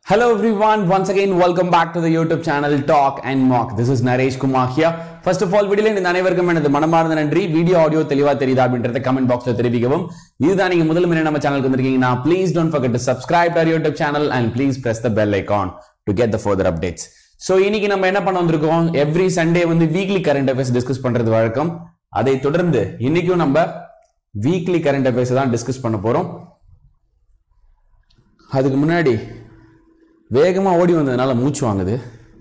Hello everyone, once again welcome back to the YouTube channel Talk and Mock. This is Naresh Kumar here. First of all, வீடியோல இந்த அனைவருக்கும் எனது மனமார்ந்த நன்றி video audio தெளிவா தெரியுதா அப்படின்றத கமெண்ட் பாக்ஸ்ல தெரிவிக்கவும் இதுதான் நீங்க முதல் முறை நம்ம சேனலுக்கு வந்திருக்கீங்கன்னா please don't forget to subscribe to our YouTube channel and please press the bell icon to get the further updates. So இன்னைக்கு நம்ம என்ன பண்ண வந்திருக்கோம் எவ்ரி சண்டே வந்து வீக்லி கரண்ட் அஃபேர்ஸ் டிஸ்கஸ் பண்றது வழக்கம் அதை தொடர்ந்து இன்னைக்கும் நம்ம வீக்லி கரண்ட் அஃபேர்ஸ் தான் டிஸ்கஸ் பண்ண போறோம் அதுக்கு முன்னாடி வேகமா ஓடி வந்ததுனால மூச்சு வாங்குது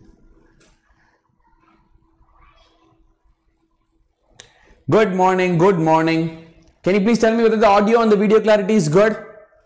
good morning good morning can you please tell me whether the audio and the video clarity is good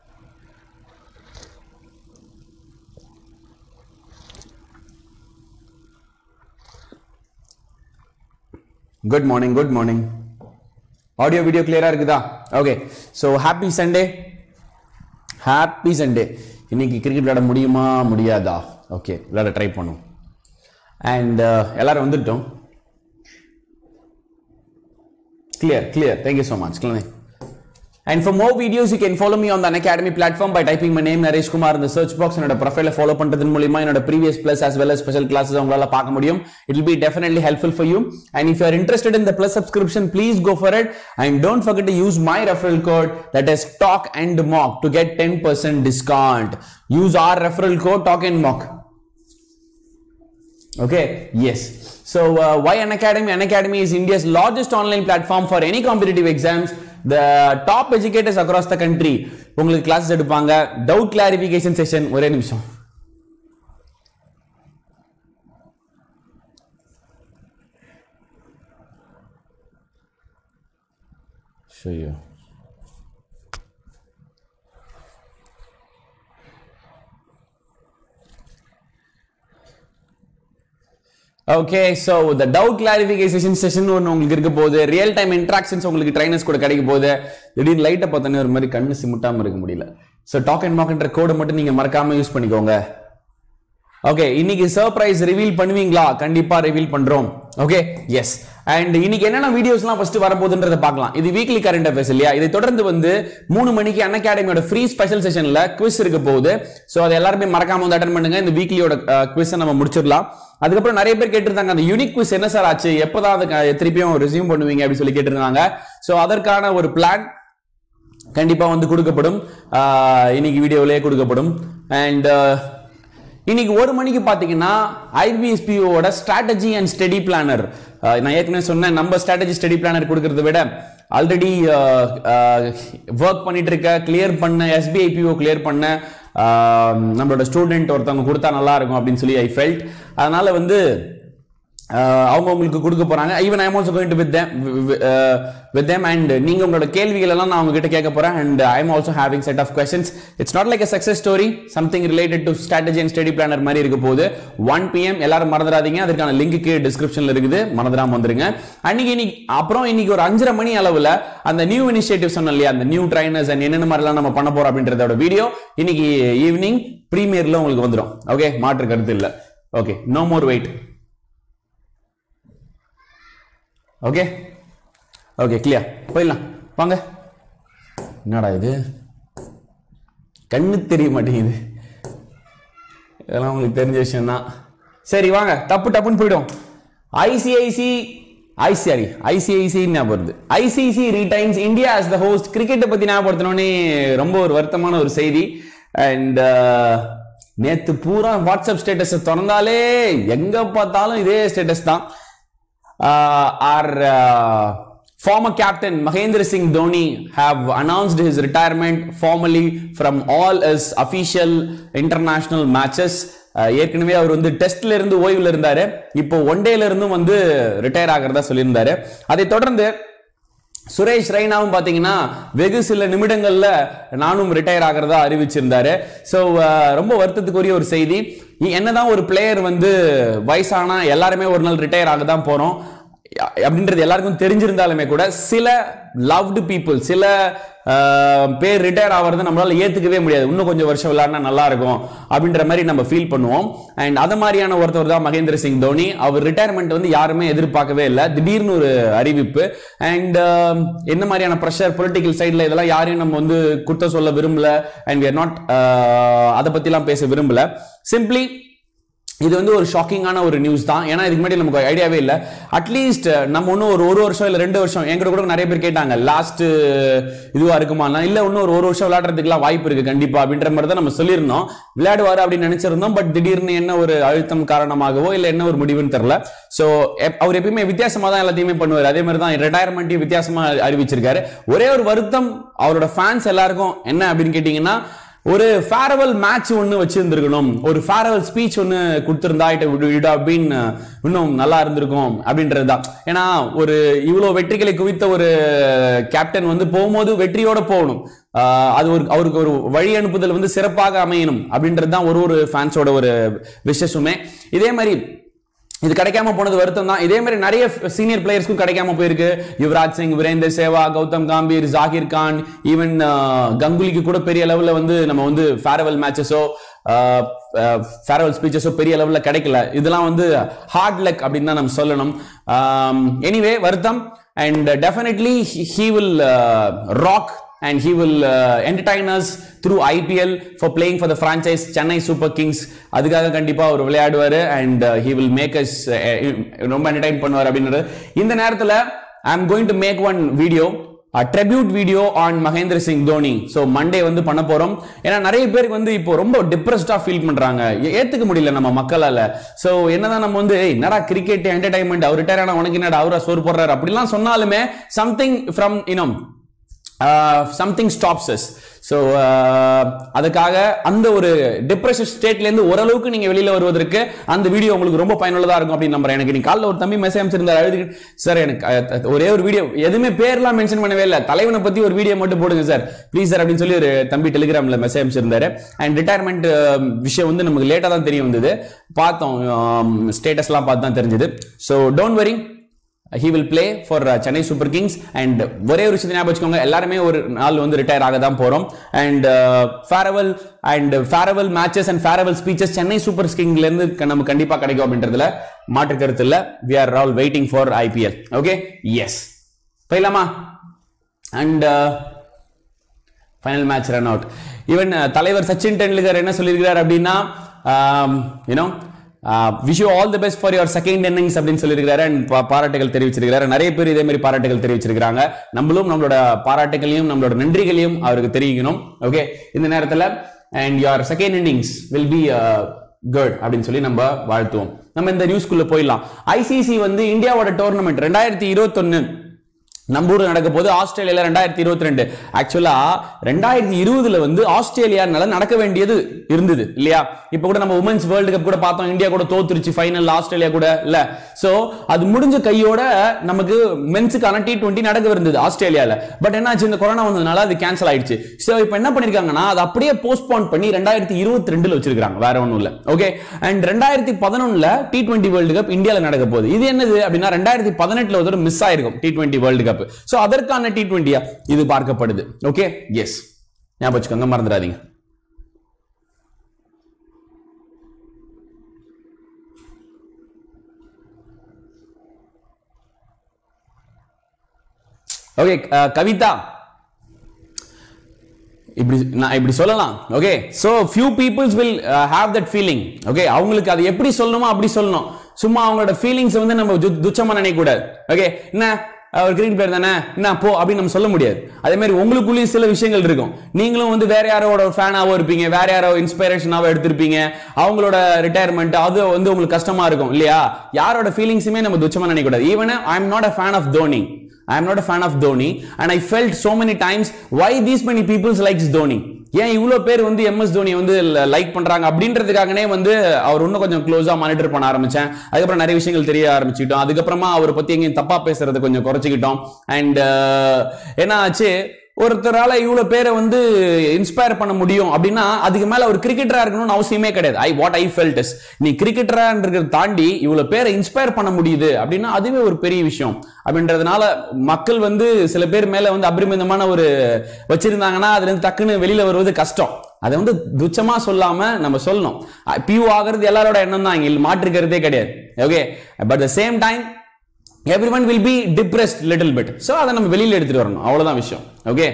good morning good morning audio video கிளியரா இருக்குதா okay so happy Sunday happy Sunday இன்னைக்கு கிரிக்கெட் விளையாட முடியுமா முடியாதா okay விளையாட try பண்ணும் and எல்லாரும் வந்துட்டோம் clear clear thank you so much கிளனே And for more videos, you can follow me on the Unacademy platform by typing my name Naresh Kumar in the search box. என்னோட ப்ரொஃபைல follow பண்றதன் மூலியமா என்னோட previous plus as well as special classes உங்களால பார்க்க முடியும் it will be definitely helpful for you and if you are interested in the plus subscription please go for it and don't forget to use my referral code that is talk and mock to get 10% discount use our referral code talk and mock Okay, yes. So, uh, why Unacademy? Unacademy is India's largest online platform for any competitive exams. The top educators across the country உங்களுக்கு classes எடுப்பாங்க doubt clarification session ஒரே நிமிஷம் ஐயோ okay so the doubt clarification session ஒன்று உங்களுக்கு இருக்க போகுது real time interactions உங்களுக்கு ட்ரைனர்ஸ் கூட கிடைக்க போகுது திடீர்னு லைட்டை பார்த்தோன்னே ஒரு மாதிரி கண்ணு சிமிட்டாமல் இருக்க முடியல ஸோ டாக் அண்ட் மாக்ன்ற கோடை மட்டும் நீங்கள் மறக்காம யூஸ் பண்ணிக்கோங்க ஓகே இன்னைக்கு சர்ப்ரைஸ் ரிவீல் பண்ணுவீங்களா கண்டிப்பா ரிவீல் பண்றோம் ஓகே எஸ் அண்ட் இன்னைக்கு என்னென்ன வீடியோஸ்லாம் ஃபர்ஸ்ட் வரப்போகுதுன்றத பார்க்கலாம் இது வீக்லி கரண்ட் அஃபேர்ஸ் இல்லையா இதை தொடர்ந்து வந்து மூணு மணிக்கு அன் அகாடமியோட ஃப்ரீ ஸ்பெஷல் செஷன்ல குவிஸ் இருக்க போகுது ஸோ அதை எல்லாருமே மறக்காம வந்து அட்டன் பண்ணுங்க இந்த வீக்லியோட குவிஸை நம்ம முடிச்சிடலாம் அதுக்கப்புறம் நிறைய பேர் கேட்டிருந்தாங்க அந்த யூனிக் குவிஸ் என்ன சார் ஆச்சு எப்போதான் அதை திருப்பியும் ரெசியூம் பண்ணுவீங்க அப்படின்னு சொல்லி கேட்டிருந்தாங்க ஸோ அதற்கான ஒரு பிளான் கண்டிப்பா வந்து கொடுக்கப்படும் ஆஹ் இன்னைக்கு வீடியோவிலேயே கொடுக்கப்படும் அண்ட் இன்னைக்கு ஒரு மணிக்கு பார்த்தீங்கன்னா ஐபிஎஸ்பிஓட ஸ்ட்ராட்டஜி அண்ட் ஸ்டடி பிளானர் நான் ஏற்கனவே சொன்னேன் நம்ம ஸ்ட்ராட்டஜி ஸ்டடி பிளானர் கொடுக்கறத விட ஆல்ரெடி ஒர்க் பண்ணிட்டு இருக்க கிளியர் பண்ண எஸ்பிஐபிஓ கிளியர் பண்ண ஆஹ் நம்மளோட ஸ்டூடெண்ட் ஒருத்தவங்க கொடுத்தா நல்லா இருக்கும் அப்படின்னு சொல்லி ஐ ஃபெல்ட் அதனால வந்து ஆஹ் அவங்க உங்களுக்கு கொடுக்க போறாங்க even I'm also going to with them with them and நீங்க உங்களோட கேள்விகள் எல்லாம் நான் உங்ககிட்ட கேட்க போறேன் and I am also having set of questions it's not like a success story something related to strategy and study planner மாதிரி இருக்க போகுது ஒன் பிஎம் எல்லாரும் மறந்துடாதீங்க அதற்கான லிங்க் கீழே டிஸ்கிரிப்ஷன்ல இருக்குது மறந்துடாம வந்துருங்க அன்னைக்கு இன்னைக்கு அப்புறம் இன்னைக்கு ஒரு அஞ்சரை மணி அளவுல அந்த நியூ இனிஷியேட்டிவ் சொன்னோம் இல்லையா அந்த நியூ ட்ரைனர்ஸ் அண்ட் என்னென்ன மாதிரிலாம் நம்ம பண்ண போறோம் அப்படின்றதோட வீடியோ இன்னைக்கு ஈவினிங் ப்ரீமியர்ல உங்களுக்கு வந்துடும் ஓகே மாற்று கருத்து இல்லை okay no more wait okay okay clear போயிடலாம் வாங்க என்னடா இது கண்ணு தெரிய மாட்டேங்குது இதெல்லாம் உங்களுக்கு தெரிஞ்ச விஷயம் தான் சரி வாங்க டப்பு டப்புன்னு போயிடும் ஐசிஐசி ஐசிஆரி ஐசிஐசி ஞாபகம் வருது ICC retains India as the host கிரிக்கெட்டை பத்தி ஞாபகப்படுத்தினோடனே ரொம்ப ஒரு வருத்தமான ஒரு செய்தி அண்ட் நேத்து பூரா வாட்ஸ்அப் ஸ்டேட்டஸ் திறந்தாலே எங்க பார்த்தாலும் இதே ஸ்டேட்டஸ் தான் uh, our uh, former captain Mahendra Singh Dhoni have announced his retirement formally from all his official international matches. Uh, ஏற்கனவே அவர் வந்து டெஸ்ட்ல இருந்து ஓய்வுல இருந்தாரு இப்போ ஒன் டேல இருந்தும் வந்து ரிட்டையர் ஆகிறதா சொல்லியிருந்தாரு அதை தொடர்ந்து சுரேஷ் ரெய்னாவும் பாத்தீங்கன்னா வெகு சில நிமிடங்கள்ல நானும் ரிட்டையர் ஆகிறதா அறிவிச்சிருந்தாரு ஸோ ரொம்ப வருத்தத்துக்குரிய ஒரு செய்தி இ- என்னதான் ஒரு பிளேயர் வந்து வயசானா எல்லாருமே ஒரு நாள் ரிட்டையர் ஆக தான் போறோம் அப்படின்றது எல்லாருக்கும் தெரிஞ்சிருந்தாலுமே கூட சில லவ்டு பீப்புள் சில ஆஹ், பேர் ரிட்டையர் ஆகிறத நம்மளால ஏத்துக்கவே முடியாது இன்னும் கொஞ்சம் வருஷம் விளையாடினா நல்லா இருக்கும் அப்படின்ற மாதிரி நம்ம ஃபீல் பண்ணுவோம் அண்ட் அது மாதிரியான ஒருத்தர் தான் மகேந்திர சிங் தோனி அவர் ரிட்டையர்மெண்ட் வந்து யாருமே எதிர்பார்க்கவே இல்லை திடீர்னு ஒரு அறிவிப்பு அண்ட் என்ன மாதிரியான ப்ரெஷர் பொலிட்டிக்கல் சைடில் இதெல்லாம் யாரையும் நம்ம வந்து குத்த சொல்ல விரும்பல அண்ட் we are நாட் அதை பத்திலாம் பேச விரும்பல சிம்பிளி இது வந்து ஒரு ஷாக்கிங்கான ஒரு நியூஸ் தான் ஏன்னா இதுக்கு முன்னாடி நமக்கு ஐடியாவே இல்லை அட்லீஸ்ட் நம்ம இன்னும் ஒரு ஒரு வருஷம் இல்லை ரெண்டு வருஷம் எங்கிட்ட கூட நிறைய பேர் கேட்டாங்க லாஸ்ட் இதுவா இருக்குமா இல்லை இன்னும் ஒரு ஒரு வருஷம் விளையாடுறதுக்குலாம் வாய்ப்பு இருக்கு கண்டிப்பா அப்படின்ற மாதிரி தான் நம்ம சொல்லியிருந்தோம் விளையாடுவாரு அப்படின்னு நினைச்சிருந்தோம் பட் திடீர்னு என்ன ஒரு அழுத்தம் காரணமாகவோ இல்லை என்ன ஒரு முடிவுன்னு தெரியல ஸோ அவர் எப்பயுமே வித்தியாசமா தான் எல்லாத்தையுமே பண்ணுவார் அதே மாதிரி தான் ரிட்டையர்மெண்ட்டையும் வித்தியாசமா அறிவிச்சிருக்காரு ஒரே ஒரு வருத்தம் அவரோட ஃபேன்ஸ் எல்லாருக்கும் என்ன அப்படின்னு கேட்டீங்கன்னா ஒரு ஃபேரவல் மேட்ச் ஒன்று வச்சிருந்திருக்கணும் ஒரு ஃபேரவல் ஸ்பீச் ஒன்று கொடுத்துருந்தா இட் இட் அப்படின்னு இன்னும் நல்லா இருந்திருக்கும் அப்படின்றது தான் ஏன்னா ஒரு இவ்வளோ வெற்றிகளை குவித்த ஒரு கேப்டன் வந்து போகும்போது வெற்றியோட போகணும் ஆஹ் அது ஒரு அவருக்கு ஒரு வழி அனுப்புதல் வந்து சிறப்பாக அமையணும் அப்படின்றது தான் ஒரு ஒரு ஃபேன்ஸோட ஒரு விஷஸுமே இதே மாதிரி இது கிடைக்காம போனது வருத்தம் தான் இதே மாதிரி நிறைய சீனியர் பிளேயர்ஸ்க்கும் கிடைக்காம போயிருக்கு யுவராஜ் சிங் வீரேந்தர் சேவா கௌதம் காம்பீர் ஜாகிர் கான் ஈவன் கங்குலிக்கு கூட பெரிய லெவல்ல வந்து நம்ம வந்து ஃபேர்வெல் மேட்சஸோ ஃபேர்வெல் ஸ்பீச்சஸோ பெரிய லெவல்ல கிடைக்கல இதெல்லாம் வந்து ஹார்ட் லக் அப்படின்னு தான் நம்ம சொல்லணும் எனிவே வருத்தம் and definitely he will rock and he will uh, entertain us through IPL for playing for the franchise Chennai Super Kings அதுக்காக கண்டிப்பா அவர் விளையாடுவாரு and uh, he will make us uh, ரொம்ப entertain பண்ணுவார் அப்படின்றது இந்த நேரத்துல I am going to make one video tribute video on Mahendra Singh Dhoni so Monday வந்து பண்ண போறோம் ஏன்னா நிறைய பேருக்கு வந்து இப்போ ரொம்ப டிப்ரெஸ்டா ஃபீல் பண்றாங்க ஏ- ஏத்துக்க முடியல நம்ம மக்களால ஸோ என்னதான் நம்ம வந்து "ஏய், என்னடா கிரிக்கெட் என்டர்டைன்மெண்ட் அவர் ரிட்டையர் ஆனா உனக்கு என்னடா அவரா சோறு போடுறாரு அப்படிலாம் சொன்னாலுமே something from you know something stops us so அதுக்காக அந்த ஒரு டிப்ரெஷன் ஸ்டேட்லேருந்து ஓரளவுக்கு நீங்கள் வெளியில் வருவதற்கு அந்த வீடியோ உங்களுக்கு ரொம்ப பயனுள்ளதாக இருக்கும் அப்படின்னு நம்புறேன் எனக்கு நீ காலைல ஒரு தம்பி மெசேஜ் அமைச்சிருந்தார் அழுது சார் எனக்கு அஹ், அஹ், ஒரே ஒரு வீடியோ எதுவுமே பேர்லாம் மென்ஷன் பண்ணவே இல்லை தலைவனை பற்றி ஒரு வீடியோ மட்டும் போடுங்க சார் ப்ளீஸ் சார் அப்படின்னு சொல்லி ஒரு தம்பி டெலிகிராமில் மெசேஜ் அமைச்சிருந்தாரு அண்ட் ரிட்டையர்மெண்ட் விஷயம் வந்து நமக்கு லேட்டாக தான் தெரிய வந்தது பார்த்தோம் ஸ்டேட்டஸ்லாம் பார்த்து தான் தெரிஞ்சது so don't worry he will play for Chennai Super Kings and ஒரே ஒரு விஷயத்தை ஞாபகம் வச்சுக்கோங்க எல்லாருமே ஒரு நாள் வந்து ரிட்டையர் ஆக தான் போறோம் and farewell and farewell matches and farewell speeches Chennai Super கிங்ல இருந்து க- நமக்கு கண்டிப்பா கிடைக்கும் அப்படின்றதுல மாற்று கருத்து இல்ல we are all waiting for IPL okay yes போயிடலாமா and final match run out even தலைவர் சச்சின் டெண்டுல்கர் என்ன சொல்லியிருக்கிறார் அப்படின்னா you know wish you all the best for your second innings அப்படின்னு சொல்லியிருக்கிறாரு அண்ட் பாராட்டுகள் தெரிவிச்சிருக்கிறாரு நிறைய பேர் இதே மாதிரி பாராட்டுகள் தெரிவிச்சிருக்கிறாங்க நம்மளும் நம்மளோட பாராட்டுகளையும் நம்மளோட நன்றிகளையும் அவருக்கு தெரிவிக்கணும் ஓகே இந்த நேரத்தில் and your second innings will be good அப்படின்னு சொல்லி நம்ம வாழ்த்துவோம் நம்ம இந்த நியூஸ்க்குள்ள போயிடலாம் ஐசிசி வந்து இந்தியாவோட டோர்னமெண்ட் ரெண்டாயிரத்தி இருபத்தொன்னு நம்ம ஊர்ல நடக்க போது ஆஸ்திரேலியால ரெண்டாயிரத்தி இருபத்தி ரெண்டு ஆக்சுவலா ரெண்டாயிரத்தி இருபதுல வந்து ஆஸ்திரேலியானால நடக்க வேண்டியது இருந்தது இல்லையா இப்ப கூட நம்ம உமன்ஸ் வேர்ல்டு கப் கூட பார்த்தோம் இந்தியா கூட தோத்துருச்சு ஃபைனல் ஆஸ்திரேலியா கூட இல்ல சோ அது முடிஞ்ச கையோட நமக்கு மென்ஸுக்கான டி டுவெண்ட்டி நடக்க இருந்தது ஆஸ்திரேலியால பட் என்னாச்சு இந்த கொரோனா வந்ததுனால அது கேன்சல் ஆயிடுச்சு சோ இப்போ என்ன பண்ணிருக்காங்கன்னா அது அப்படியே போஸ்ட்போன் பண்ணி ரெண்டாயிரத்தி இருபத்தி ரெண்டுல வச்சிருக்காங்க வேற ஒண்ணும் இல்ல ஓகே அண்ட் ரெண்டாயிரத்தி பதினொன்னுல டி டுவெண்ட்டி வேர்ல்டு கப் இந்தியால நடக்க போகுது இது என்னது அப்படின்னா ரெண்டாயிரத்தி பதினெட்டுல ஒரு மிஸ் ஆயிருக்கும் T twenty world cup so அதற்கான டி டுவெண்ட்டியா இது பார்க்கப்படுது ஓகே எஸ் ஞாபகம் வச்சுக்கோங்க மறந்துடாதீங்க ஓகே கவிதா இப்படி நான் இப்படி சொல்லலாம் okay so few peoples will have that feeling okay அவங்களுக்கு அது எப்படி சொல்லணுமோ அப்படி சொல்லணும் சும்மா அவங்களோட ஃபீலிங்ஸ் வந்து நம்ம து- துச்சமா நினைக்க கூடாது ஓகே என்ன அவர் கிரீன் பேர் தானே என்ன போ அப்படின்னு நம்ம சொல்ல முடியாது அதே மாதிரி உங்களுக்குள்ளேயும் சில விஷயங்கள் இருக்கும் நீங்களும் வந்து வேற யாரோட ஃபேனாவோ இருப்பீங்க வேற யாரோ இன்ஸ்பிரேஷனாவோ எடுத்திருப்பீங்க அவங்களோட ரிட்டையர்மெண்ட் அது வந்து உங்களுக்கு கஷ்டமா இருக்கும் இல்லையா யாரோட ஃபீலிங்ஸுமே நம்ம துச்சமா நினைக்க கூடாது even I am not a fan of Dhoni I am not a fan of Dhoni and I felt so many times why these many people likes Dhoni ஏன் இவ்வளவு பேர் வந்து எம்எஸ் தோனி வந்து லைக் பண்றாங்க அப்படின்றதுக்காகனே வந்து அவர் இன்னும் கொஞ்சம் க்ளோஸா மானிட்டர் பண்ண ஆரம்பிச்சேன் அதுக்கப்புறம் நிறைய விஷயங்கள் தெரிய ஆரம்பிச்சுக்கிட்டோம் அதுக்கப்புறமா அவரை பத்தி எங்கேயும் தப்பா பேசுறது கொஞ்சம் குறைச்சிக்கிட்டோம் அண்ட் என்ன ஆச்சு ஒருத்தரால இவ்வளவு பேரை வந்து இன்ஸ்பயர் பண்ண முடியும் அப்படின்னா அதுக்கு மேல ஒரு கிரிக்கெட்டரா இருக்கணும்னு அவசியமே கிடையாது I what I felt is நீ கிரிக்கெட்டரான்றத தாண்டி இவ்வளவு பேரை இன்ஸ்பயர் பண்ண முடியுது அப்படின்னா அதுவே ஒரு பெரிய விஷயம் அப்படின்றதுனால மக்கள் வந்து சில பேர் மேல வந்து அபரிமிதமான ஒரு வச்சிருந்தாங்கன்னா அதுல இருந்து டக்குன்னு வெளியில வருவது கஷ்டம் அதை வந்து துச்சமா சொல்லாம நம்ம சொல்லணும் பியூ ஆகிறது எல்லாரோட எண்ணம் தான் இங்க மாற்றுக்கிறதே கிடையாது okay but the same time every one will be depressed little bit so அதை நம்ம வெளியில் எடுத்துட்டு வரணும் அவ்வளோதான் விஷயம் okay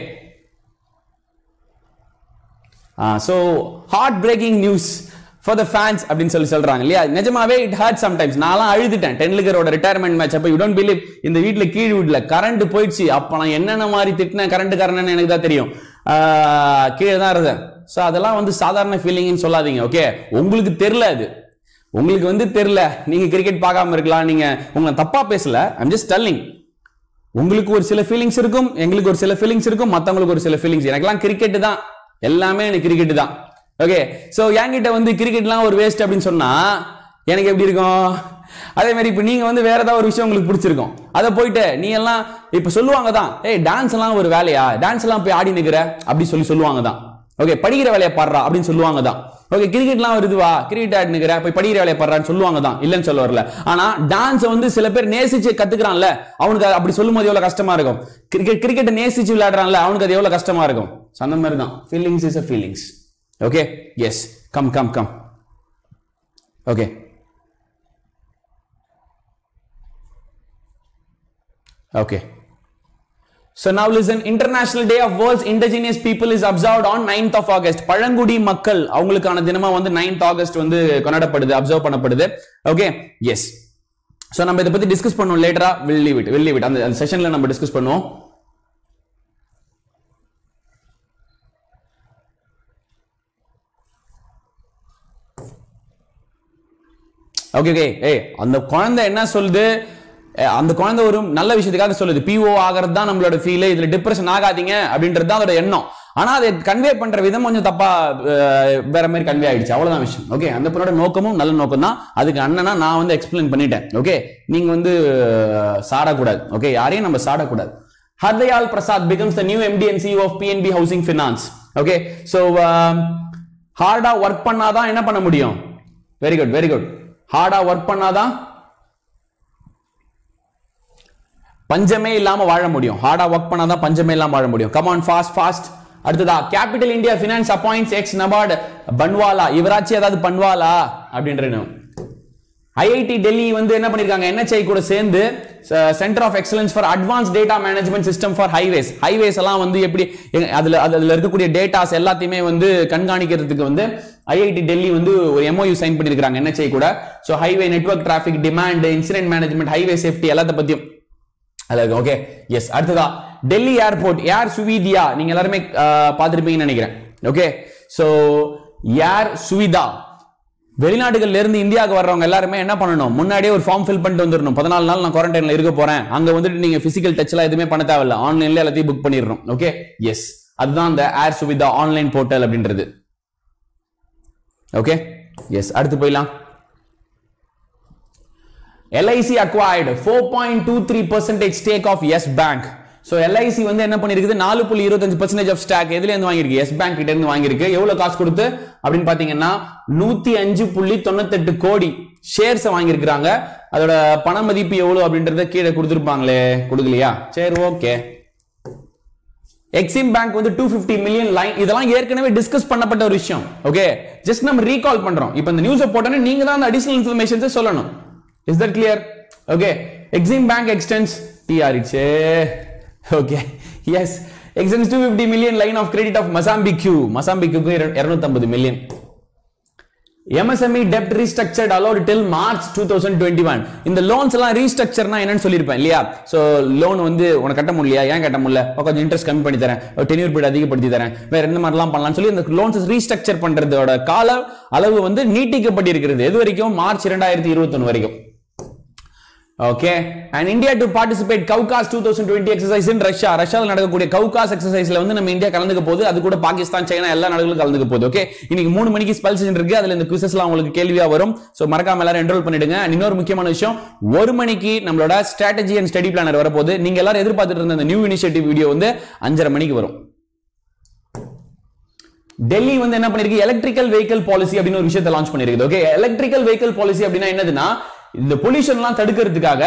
so heart breaking news for the fans அப்படின்னு சொல்லி சொல்றாங்க இல்லையா நிஜமாவே இட் ஹர்ட் சம்டைம்ஸ் நான்லாம் அழுதுட்டேன் டென்லுக்கரோட ரிட்டையர்மெண்ட் மேட்ச் அப்போ யூ டோன்ட் பிலீவ் இந்த வீட்டில் கீழ் வீட்டில் கரண்ட் போயிடுச்சு அப்போ நான் என்னென்ன மாதிரி திட்டினேன் கரண்ட் காரணம்னு எனக்கு தான் தெரியும் கீழே தான் இருந்தேன் ஸோ அதெல்லாம் வந்து சாதாரண ஃபீலிங்னு சொல்லாதீங்க ஓகே உங்களுக்கு தெரில அது உங்களுக்கு வந்து தெரியல நீங்க கிரிக்கெட் பார்க்காம இருக்கலாம் நீங்க உங்களை தப்பா பேசல ஐம் ஜஸ்ட் டெல்லிங் உங்களுக்கு ஒரு சில ஃபீலிங்ஸ் இருக்கும் எங்களுக்கு ஒரு சில ஃபீலிங்ஸ் இருக்கும் மத்தவங்களுக்கு ஒரு சில ஃபீலிங்ஸ் எனக்கெல்லாம் கிரிக்கெட் தான் எல்லாமே எனக்கு கிரிக்கெட் தான் ஓகே சோ என்கிட்ட வந்து கிரிக்கெட்லாம் ஒரு வேஸ்ட் அப்படின்னு சொன்னா எனக்கு எப்படி இருக்கும் அதே மாதிரி இப்போ நீங்க வந்து வேற ஏதாவது ஒரு விஷயம் உங்களுக்கு பிடிச்சிருக்கும் அதை போயிட்டு நீ எல்லாம் இப்போ சொல்லுவாங்க தான் ஏய் டான்ஸ் எல்லாம் ஒரு வேலையா டான்ஸ் எல்லாம் போய் ஆடி நிக்கிற அப்படி சொல்லி சொல்லுவாங்க தான் ஓகே படிக்கிற வேலையை பாடுறா அப்படின்னு சொல்லுவாங்க தான் ஓகே கிரிக்கெட்லாம் வருதுவா கிரிக்கெட் ஆடினுக்கிற போய் படிக்கிற வேலையை பாடுறான்னு சொல்லுவாங்க தான் இல்லைன்னு சொல்ல வரல ஆனா டான்ஸ் வந்து சில பேர் நேசிச்சு கத்துக்கிறான்ல அவனுக்கு அது அப்படி சொல்லும் போது எவ்வளவு கஷ்டமா இருக்கும் கிரிக்கெட் கிரிக்கெட்டை நேசிச்சு விளையாடுறான்ல அவனுக்கு அது எவ்வளவு கஷ்டமா இருக்கும் So, அந்த மாதிரி தான் feelings is a feelings okay yes come come come okay okay So now listen, International Day of World's Indigenous People is observed on 9th of August. பழங்குடி மக்கள் அவங்களுக்கான தினமா வந்து 9th ஆகஸ்ட் வந்து கொண்டாடப்படுது அப்சர்வ் பண்ணப்படுது ஓகே எஸ் ஸோ நம்ம இதை பத்தி டிஸ்கஸ் பண்ணுவோம் லேட்டரா will leave it will leave it அந்த அந்த செஷன்ல நம்ம டிஸ்கஸ் பண்ணுவோம் ஓகே ஓகே ஏய் அந்த குழந்தை என்ன சொல்லுது அஹ் அந்த குழந்தை ஒரு நல்ல விஷயத்துக்காக சொல்லுது பிஓ ஆகிறது தான் நம்மளோட ஃபீல் இதுல டிப்ரெஷன் ஆகாதீங்க அப்படின்றது தான் அதோட எண்ணம் ஆனா அதை கன்வே பண்ற விதம் கொஞ்சம் தப்பா அஹ், வேற மாதிரி கன்வே ஆயிடுச்சு அவ்வளவுதான் விஷயம் ஓகே அந்த பொண்ணோட நோக்கமும் நல்ல நோக்கம் தான் அதுக்கு அண்ணனா நான் வந்து எக்ஸ்பிளைன் பண்ணிட்டேன் ஓகே நீங்க வந்து அஹ், சாடக்கூடாது ஓகே யாரையும் நம்ம சாடக்கூடாது Hardayal Prasad becomes the new MD and CEO of PNB housing finance okay so ஹார்டா ஒர்க் பண்ணாதான் என்ன பண்ண முடியும் வெரி குட் வெரி குட் ஹார்டா ஒர்க் பண்ணாதான் பஞ்சமே இல்லாம வாழ முடியும் ஹார்டா ஒர்க் பண்ணாதான் பஞ்சமே இல்லாம வாழ முடியும் கமான் ஃபாஸ்ட் ஃபாஸ்ட் அடுத்ததா Capital India Finance appoints ex NABARD Banwala இவராச்சும் ஏதாவது பன்வாலா அப்படின்ற ஐஐடி டெல்லி வந்து என்ன பண்ணிருக்காங்க NHI கூட சேர்ந்து centre of excellence for advance data management system for highways highways எல்லாம் வந்து எப்படி எங்க- அதுல அதுல இருக்கக்கூடிய டேட்டாஸ் எல்லாத்தையுமே வந்து கண்காணிக்கிறதுக்கு வந்து ஐஐடி டெல்லி வந்து ஒரு எம்ஓயு சைன் பண்ணிருக்காங்க NHI கூட so highway network traffic demand incident management highway safety எல்லாத்த பத்தியும் அதாவது ஓகே எஸ் அடுத்ததா டெல்லி ஏர்போர்ட் ஏர் சுவிதியா நீங்க எல்லாருமே அஹ், பார்த்திருப்பீங்கன்னு நினைக்கிறேன் ஓகே சோ ஏர் சுவிதா வெளிநாடுகள்ல இருந்து இந்தியாவுக்கு வர்றவங்க எல்லாருமே என்ன பண்ணணும் முன்னாடியே ஒரு ஃபார்ம் ஃபில் பண்ணிட்டு வந்துடணும் பதினாலு நாள் நான் குவாரண்டைன்ல இருக்க போறேன் அங்க வந்துட்டு நீங்க பிசிக்கல் டச் எல்லாம் எதுவுமே பண்ண தேவையில்ல ஆன்லைன்ல எல்லாத்தையும் புக் பண்ணிடணும் ஓகே எஸ் அதுதான் இந்த ஏர் சுவிதா ஆன்லைன் போர்ட்டல் அப்படின்றது ஓகே எஸ் அடுத்து போயிடலாம் LIC acquired four point two three percentage stake of Yes Bank so LIC வந்து என்ன பண்ணிருக்குது நாலு புள்ளி இருபத்தஞ்சு பர்சன்டேஜ் ஆஃப் ஸ்டாக் எதுல இருந்து வாங்கியிருக்கு எஸ் பேங்க் கிட்ட இருந்து வாங்கியிருக்கு எவ்வளவு காசு கொடுத்து அப்படின்னு பாத்தீங்கன்னா நூத்தி அஞ்சு புள்ளி தொண்ணூத்தெட்டு கோடி ஷேர்ஸ் வாங்கியிருக்கிறாங்க அதோட பண மதிப்பு எவ்வளவு அப்படின்றத கீழே கொடுத்துருப்பாங்களே கொடுக்கலையா சரி ஓகே எக்ஸிம் பேங்க் வந்து டூ பிப்டி மில்லியன் லைன் இதெல்லாம் ஏற்கனவே டிஸ்கஸ் பண்ணப்பட்ட ஒரு விஷயம் ஓகே ஜஸ்ட் நம்ம ரீகால் பண்றோம் இப்போ இந்த நியூஸை போட்டோன்னே நீங்க தான் அந்த அடிஷனல் இன்ஃபர்மேஷன்ஸ் சொல்லணும் is that clear okay Exim Bank extends டிஆர்இச்சே okay yes extends two fifty million line of credit of Mozambique மசாம்பிக்யூக்கு இருநூத்தம்பது million MSME debt restructured allowed till March 2021 இந்த லோன்ஸ் எல்லாம் ரீஸ்ட்ரக்சர்னா என்னன்னு சொல்லியிருப்பேன் இல்லையா சோ லோன் வந்து உனக்கு கட்ட முடியலையா ஏன் கட்ட முடியல ஓ, கொஞ்சம் இன்ட்ரெஸ்ட் கம்மி பண்ணி தரேன் டென்யூர் பீரியட் அதிகப்படுத்தி தரேன் வேற எந்த மாதிரிலாம் பண்ணலாம்னு சொல்லி இந்த லோன்ஸ் ரீஸ்ட்ரக்சர் பண்றதோட கால அளவு வந்து நீட்டிக்கப்பட்டிருக்கிறது எது வரைக்கும் மார்ச் இரண்டாயிரத்தி இருபத்தொன்னு வரைக்கும் okay and India to participate Kavkaz two thousand twenty exercise in Russia ரஷ்யாவில் நடக்கக்கூடிய கவுகாஸ் எக்ஸசைஸ்ல வந்து நம்ம இந்தியா கலந்துக்க போகுது அது கூட பாகிஸ்தான் சைனா எல்லா நாடுகளும் கலந்துக்க போகுது ஓகே இன்னைக்கு மூணு மணிக்கு ஸ்பெல் செஷன் இருக்கு அதுல இந்த குவிசஸ்லாம் உங்களுக்கு கேள்வியா வரும் சோ மறக்காம எல்லாரும் என்ரோல் பண்ணிடுங்க And இன்னொரு முக்கியமான விஷயம் ஒரு மணிக்கு நம்மளோட ஸ்ட்ராட்டஜி அண்ட் ஸ்டடி பிளானர் வரப்போகுது நீங்க எல்லாரும் எதிர்பார்த்துட்டு இருந்த இந்த நியூ இனிஷியேட்டிவ் வீடியோ வந்து அஞ்சரை மணிக்கு வரும் டெல்லி வந்து என்ன பண்ணிருக்கு எலக்ட்ரிக்கல் வெஹிக்கல் பாலிசி அப்படின்னு ஒரு விஷயத்தை லான்ச் பண்ணிருக்கு ஓகே எலக்ட்ரிக்கல் வெஹிக்கல் பாலிசி அப்படின்னா என்னதுன்னா இந்த பொல்யூஷன்லாம் தடுக்கிறதுக்காக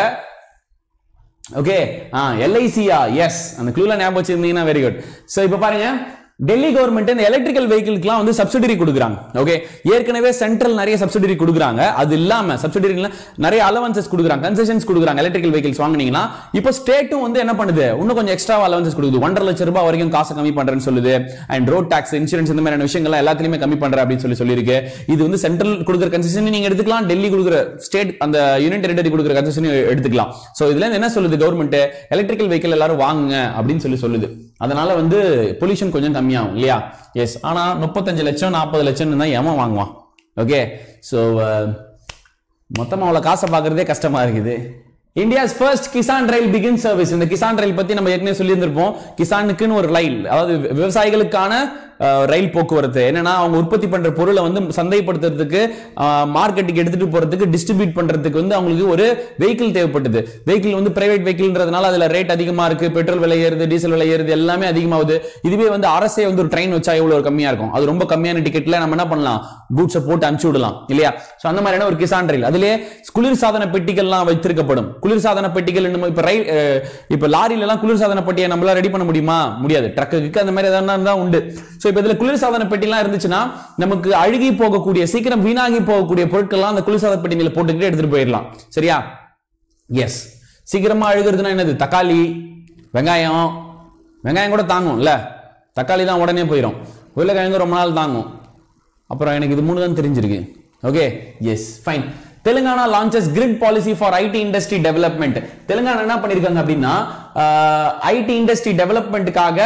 ஓகே ஆ எல்ஐசியா எஸ் அந்த க்ளூல ஞாபகம் வச்சிருந்தீங்கன்னா வெரி குட் சோ இப்போ பாருங்க டெல்லி கவர்மெண்ட் இந்த எலக்ட்ரிக்கல் வெஹிக்கிள்க்குலாம் வந்து சப்சிடரி கொடுக்குறாங்க ஓகே ஏற்கனவே சென்ட்ரல் நிறைய சப்சிடரி கொடுக்குறாங்க அது இல்லாம சப்சிடரி நிறைய அலவன்சஸ் கொடுக்குறாங்க கன்செஷன்ஸ் கொடுக்குறாங்க எலக்ட்ரிக்கல் வெஹிக்கிள்ஸ் வாங்குனீங்கன்னா இப்போ ஸ்டேட்டும் வந்து என்ன பண்ணுது இன்னும் கொஞ்சம் எக்ஸ்ட்ரா அலவன்சஸ் கொடுக்குது ஒன்றரை லட்சம் ரூபாய் வரைக்கும் காசு கம்மி பண்றேன்னு சொல்லுது அண்ட் ரோட் டாக்ஸ் இன்சூரன்ஸ் இந்த மாதிரியான விஷயங்கள் எல்லாத்துலயுமே கம்மி பண்ற அப்படின்னு சொல்லி சொல்லியிருக்கு இது வந்து சென்ட்ரல் கொடுக்குற கன்செஷன் நீங்க எடுத்துக்கலாம் டெல்லி கொடுக்குற ஸ்டேட் அந்த யூனியன் டெரிட்டரி கொடுக்குற கன்செஷன் எடுத்துக்கலாம் சோ இதுல இருந்து என்ன சொல்லுது கவர்மெண்ட் எலக்ட்ரிக்கல் வெஹிக்கிள் எல்லாரும் வாங்குங்க அப்படின்னு சொல்லி சொல்லுது அதனால வந்து பொல்யூஷன் கொஞ்சம் கம்மியாகும் இல்லையா எஸ் ஆனா முப்பத்தஞ்சு லட்சம் நாற்பது லட்சம் தான் ஏமா வாங்குவான் ஓகே ஸோ மொத்தமா அவ்வளவு காசை பார்க்கறதே கஷ்டமா இருக்குது India's first Kisan rail begin service இந்த கிசான் ரயில் பத்தி நம்ம ஏற்கனவே சொல்லியிருந்திருப்போம் கிசானுக்குன்னு ஒரு ரயில் அதாவது விவசாயிகளுக்கான அஹ், ரயில் போக்குவரத்து என்னன்னா அவங்க உற்பத்தி பண்ற பொருளை வந்து சந்தைப்படுத்துறதுக்கு மார்க்கெட்டுக்கு எடுத்துட்டு போறதுக்கு டிஸ்ட்ரிபியூட் பண்றதுக்கு வந்து அவங்களுக்கு ஒரு வெஹிக்கிள் தேவைப்பட்டது வெஹிக்கிள் வந்து பிரைவேட் வெஹிக்கிள்ன்றதுனால அதுல ரேட் அதிகமா இருக்கு பெட்ரோல் விலை ஏறுது டீசல் விலை ஏறுது எல்லாமே அதிகமாகுது இதுவே வந்து அரசே வந்து ஒரு ட்ரெயின் வச்சா எவ்வளவு கம்மியா இருக்கும் அது ரொம்ப கம்மியான டிக்கெட்ல நம்ம என்ன பண்ணலாம் கூட்ஸை போட்டு அனுப்பிச்சு விடலாம் இல்லையா சோ அந்த மாதிரியான ஒரு கிசான் ரயில் அதுலயே குளிர்சாதன பெட்டிகள்லாம் வைத்திருக்கப்படும் குளிர்சாதன பெட்டிகள் நம்ம இப்ப ரயில் அஹ், இப்ப லாரில எல்லாம் குளிர்சாதன பெட்டியை நம்மளால ரெடி பண்ண முடியுமா முடியாது ட்ரக்குக்கு அந்த மாதிரி எதனா தான் உண்டு சோ இப்ப இதுல குளிர்சாதன பெட்டிலாம் இருந்துச்சுன்னா நமக்கு அழுகி போகக்கூடிய சீக்கிரம் வீணாகி போகக்கூடிய பொருட்கள்லாம் அந்த குளிர்சாதன பெட்டியில போட்டுக்கிட்டு எடுத்துட்டு போயிடலாம் சரியா எஸ் சீக்கிரமா அழுகுறதுன்னா என்னது தக்காளி வெங்காயம் வெங்காயம் கூட தாங்கும் இல்ல தக்காளி தான் உடனே போயிடும் உருளைக்கிழங்கு ரொம்ப நாள் தாங்கும் அப்புறம் எனக்கு இது மூணு தான் தெரிஞ்சிருக்கு okay yes fine Telangana launches grid policy for IT industry development Telangana என்ன பண்ணிருக்காங்க அப்படின்னா ஐடி இண்டஸ்ட்ரி டெவலப்மெண்ட்டுக்காக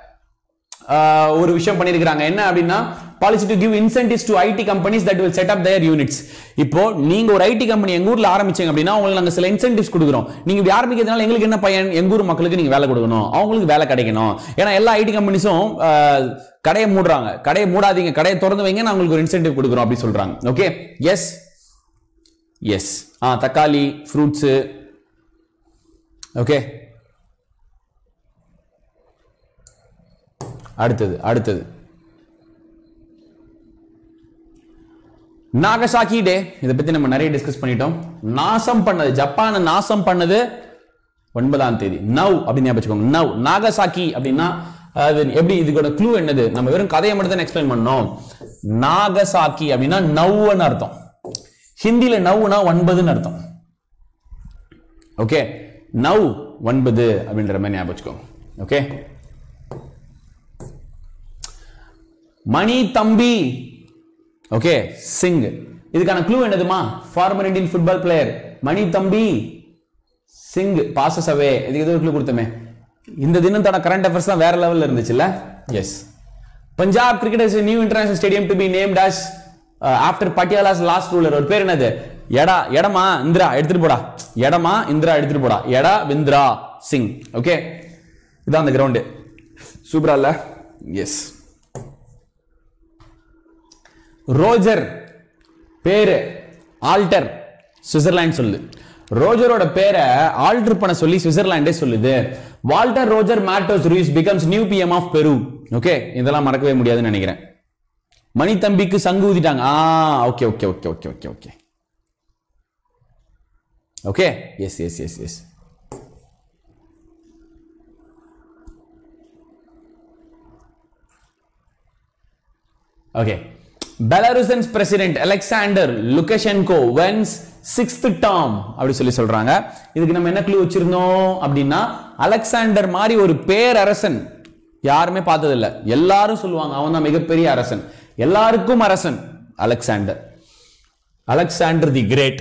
ஆஹ் ஒரு விஷயம் பண்ணிருக்காங்க என்ன அப்படின்னா policy to give incentives to IT companies that will set up their units இப்போ நீங்க ஒரு ஐடி கம்பெனி எங்க ஊர்ல ஆரம்பிச்சீங்க அப்படின்னா உங்களுக்கு நாங்க சில இன்சென்டிவ்ஸ் கொடுக்குறோம் நீங்க இப்படி ஆரம்பிக்கிறதுனால எங்களுக்கு என்ன பையன் எங்க ஊர் மக்களுக்கு நீங்க வேலை கொடுக்கணும் அவங்களுக்கு வேலை கிடைக்கணும் ஏன்னா எல்லா ஐடி கம்பெனிஸும் கடையை மூடுறாங்க கடையை மூடாதீங்க கடையை திறந்து வைங்க நான் உங்களுக்கு ஒரு இன்சென்டிவ் கொடுக்குறோம் அப்படி சொல்றாங்க ஓகே எஸ் எஸ் ஆ தக்காளி ஃப்ரூட்ஸ் ஓகே அடுத்தது அடுத்தது நாகசாக்கி டே இதை பத்தி நம்ம நிறைய டிஸ்கஸ் பண்ணிட்டோம் நாசம் பண்ணது ஜப்பானை நாசம் பண்ணது ஒன்பதாம் தேதி நவ் அப்படின்னு ஞாபகம் வச்சுக்கோங்க நவ் நாகசாக்கி அப்படின்னா அது எப்படி இதுக்கோட க்ளூ என்னது நம்ம வெறும் கதையை மட்டும் தான் எக்ஸ்பிளைன் பண்ணோம் நாகசாக்கி அப்படின்னா நவ்வுன்னு அர்த்தம் ஹிந்தில நவ்னா ஒன்பதுன்னு அர்த்தம் ஓகே நவ் ஒன்பது அப்படின்ற மாதிரி ஞாபகம் வச்சுக்கோங்க ஓகே மணி தம்பி ஓகே சிங் இதுக்கான க்ளூ என்னதுமா former Indian football player Mani Thambi Singh bosses அவே இதுக்கு ஏதோ க்ளூ கொடுத்தமே இந்த தினத்தோட கரண்ட் அஃபேர்ஸ் தான் வேற லெவல்ல இருந்துச்சுல்ல yes Punjab cricket is new international stadium to be named as after Patiala's last ruler ஒரு பேர் என்னது எடா எடமா இந்திரா எடுத்துட்டு போடா எடமா இந்திரா எடுத்துட்டு போடா எடா விந்திரா சிங் ஓகே இதான் அந்த கிரவுண்டு சூப்பரா இல்ல எஸ் ரோஜர் பேரு ஆல்டர் சுவிட்சர்லாந்து சொல்லுது ரோஜரோட பேரை ஆல்டர் பண்ண சொல்லி சுவிட்சர்லாண்டே சொல்லுது Walter Roger Martos Ruiz becomes new PM of Peru okay இதெல்லாம் மறக்கவே முடியாதுன்னு நினைக்கிறேன் மணி தம்பிக்கு சங்கு ஊதிட்டாங்க ஆ okay okay okay okay okay okay okay yes yes yes yes okay Belarusian's president Alexander Lukashenko wins sixth term அப்படி சொல்லி சொல்றாங்க இதுக்கு நம்ம என்ன க்ளூ வச்சிருந்தோம் அப்படின்னா அலெக்சாண்டர் மாதிரி ஒரு பேரரசன் யாருமே பார்த்தது இல்ல எல்லாரும் சொல்லுவாங்க அவன் தான் மிகப்பெரிய அரசன் எல்லாருக்கும் அரசன் Alexander Alexander the great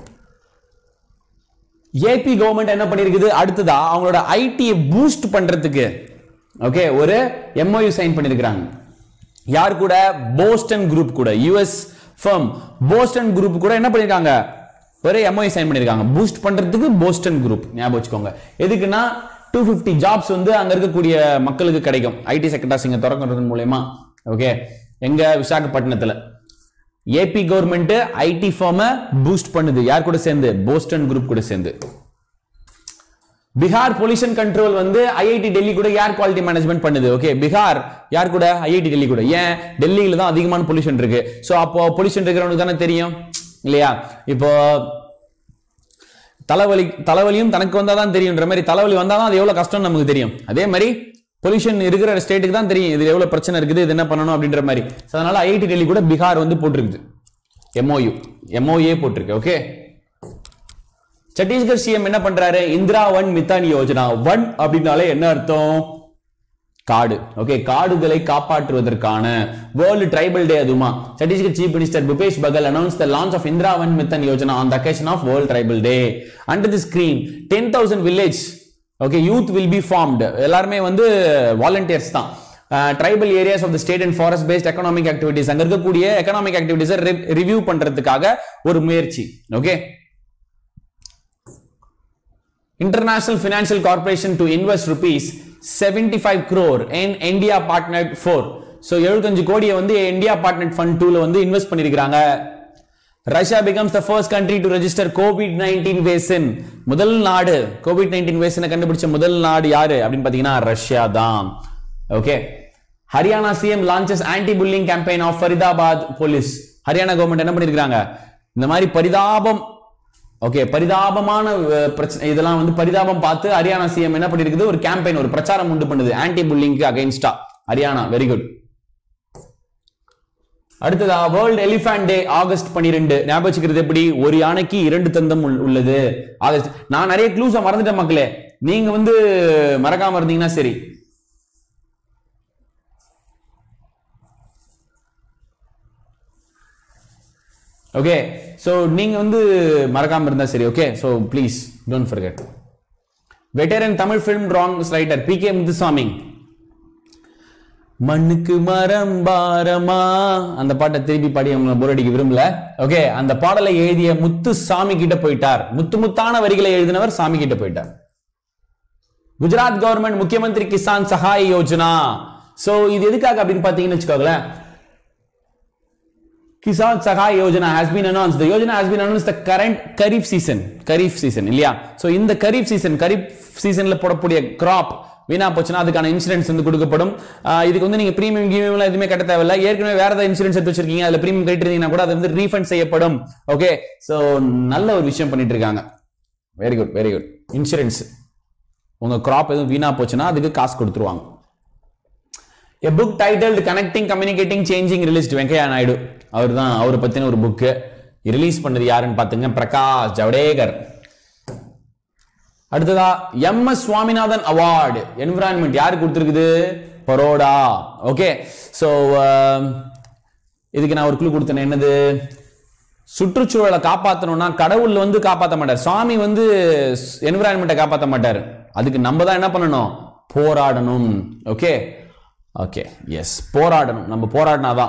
AP government என்ன பண்ணிருக்குது அடுத்ததா அவங்களோட ஐடியை பூஸ்ட் பண்றதுக்கு ஓகே ஒரு எம்ஓயு சைன் பண்ணிருக்காங்க யார் கூட போஸ்டன் குரூப் கூட யுஎஸ் ஃபர்ம் போஸ்டன் குரூப் கூட என்ன பண்ணிருக்காங்க ஒரு எம்ஓஐ சைன் பண்ணிருக்காங்க பூஸ்ட் பண்றதுக்கு போஸ்டன் குரூப் ஞாபகம் வச்சுக்கோங்க எதுக்குன்னா டூ ஃபிஃப்டி ஜாப்ஸ் வந்து அங்க இருக்கக்கூடிய மக்களுக்கு கிடைக்கும் ஐடி செக்டர்ஸ் இங்க திறக்கிறது மூலயமா ஓகே எங்க விசாகப்பட்டினத்துல ஏபி கவர்மெண்ட் ஐடி ஃபார்மை பூஸ்ட் பண்ணுது யார் கூட சேர்ந்து போஸ்டன் குரூப் கூட சேர்ந்து பீகார் பொல்யூஷன் கண்ட்ரோல் வந்து ஐஐடி டெல்லி கூட ஏர் குவாலிட்டி மேனேஜ்மெண்ட் பண்ணுது ஓகே பீகார் யார் கூட ஐஐடி டெல்லி கூட ஏன் டெல்லியில தான் அதிகமான பொல்யூஷன் இருக்கு சோ அப்போ பொல்யூஷன் இருக்கிறவனுக்கு தானே தெரியும் இல்லையா இப்போ தலைவலி தலைவலியும் தனக்கு வந்தா தான் தெரியுன்ற மாதிரி தலைவலி வந்தா தான் அது எவ்வளவு கஷ்டம் நமக்கு தெரியும் அதே மாதிரி பொல்யூஷன் இருக்கிற ஸ்டேட்டுக்கு தான் தெரியும் இது எவ்வளவு பிரச்சனை இருக்குது இது என்ன பண்ணணும் அப்படின்ற மாதிரி So, அதனால ஐஐடி டெல்லி கூட பீகார் வந்து போட்டிருக்குது எம்ஓயு எம்ஓஏ போட்டிருக்கு ஓகே சத்தீஸ்கர் சிஎம் என்ன பண்றாரு இந்திரா ஒன் மித்தான் யோஜனா ஒன் அப்படின்னாலே என்ன அர்த்தம் காடு ஓகே காடுகளை காப்பாற்றுவதற்கான வேர்ல்டு ட்ரைபல் டே அதுமா Chhattisgarh chief minister Bhupesh Baghel announce the launch of Indira Van Mitan Yojana on the occasion of world tribal day under the scheme ten thousand village okay youth will be formed எல்லாருமே வந்து வாலண்டியர்ஸ் தான் tribal areas of the state and forest based economic activities அங்க இருக்கக்கூடிய எக்கனாமிக் ஆக்டிவிட்டிஸை review பண்றதுக்காக ஒரு முயற்சி okay International Financial Corporation to invest rupees 75 crore in India Partnered 4 so 75 கோடியை வந்து இந்தியா பார்ட்னர் ஃபண்ட் டூல வந்து இன்வெஸ்ட் பண்ணிருக்காங்க Russia becomes the first country to register covid 19 vaccine முதல் நாடு covid 19 வேக்சினை கண்டுபிடிச்ச முதல் நாடு யாரு அப்படின்னு பாத்தீங்கன்னா ரஷ்யா தான் okay Haryana CM launches anti bullying campaign of Faridabad police Haryana government என்ன பண்ணிருக்காங்க இந்த மாதிரி பரிதாபம் ஓகே பரிதாபமான அஹ், பிரச்சனை இதெல்லாம் வந்து பரிதாபம் பார்த்து ஹரியானா சிஎம் என்ன பண்ணிருக்குது ஒரு கேம்பெயின் ஒரு பிரச்சாரம் உண்டு பண்ணுது ஆன்டி புல்லிங்க்கு அகைன்ஸ்டா ஹரியானா வெரி குட் அடுத்ததா வேர்ல்ட் எலிஃபண்ட் டே ஆகஸ்ட் 12 ஞாபகம் வச்சுக்கிறது எப்படி ஒரு யானைக்கு இரண்டு தந்தம் உள்- உள்ளது ஆகஸ்ட் நான் நிறைய க்ளூஸ மறந்துட்டேன் மக்களே நீங்க வந்து மறக்காம இருந்தீங்கன்னா சரி ஓகே சோ நீங்க வந்து மறக்காம இருந்தா சரி okay so please don't forget veteran Tamil film songs writer P K Muthusamy மண்ணுக்கு மரம் பாரமா அந்த பாட்டை திருப்பி பாடி அவங்க போர் அடிக்க விரும்பல ஓகே அந்த பாடலை எழுதிய முத்து சாமி கிட்ட போயிட்டார் முத்து முத்தான வரிகளை எழுதினவர் சாமி கிட்ட போயிட்டார் குஜராத் கவர்மெண்ட் முக்கியமந்திரி கிசான் சகாய் யோஜனா சோ இது எதுக்காக அப்படின்னு பாத்தீங்கன்னு வச்சுக்கோங்களேன் Kisan Sahay Yojana has been announced. The Yojana has been announced the current Kharif season. Kharif season இல்லையா ஸோ இந்த கரீப் சீசன் கரீப் சீசன்ல போடக்கூடிய கிராப் வீணா போச்சுன்னா அதுக்கான இன்சூரன்ஸ் வந்து கொடுக்கப்படும் ஆஹ் இதுக்கு வந்து நீங்க பிரீமியம் கீமியம் எதுவுமே கட்ட தேவையில்ல ஏற்கனவே வேற ஏதாவது இன்சூரன்ஸ் எடுத்து வச்சிருக்கீங்க அதுல பிரீமியம் கட்டிருந்தீங்கன்னா கூட அது வந்து ரீஃபண்ட் செய்யப்படும் ஓகே ஸோ நல்ல ஒரு விஷயம் பண்ணிட்டு இருக்காங்க very good very good insurance உங்க கிராப் எதுவும் வீணா போச்சுன்னா அதுக்கு காசு கொடுத்துருவாங்க A book titled Connecting, Communicating, Changing released Venkaiah Naidu அவர் தான் அவரை பத்தின ஒரு புக்கு ரிலீஸ் பண்ணது யாருன்னு பாத்துங்க பிரகாஷ் ஜவடேகர் அடுத்ததா M S Swaminathan award environment யாருக்கு கொடுத்துருக்குது பரோடா ஓகே ஸோ இதுக்கு நான் ஒரு குழு கொடுத்தேன் என்னது சுற்றுச்சூழலை காப்பாற்றணும்னா கடவுள் வந்து காப்பாற்ற மாட்டார் சாமி வந்து என்விரான்மெண்ட்டை காப்பாற்ற மாட்டார் அதுக்கு நம்ம தான் என்ன பண்ணணும் போராடணும் ஓகே ஓகே எஸ் போராடணும் நம்ம போராடினாதான்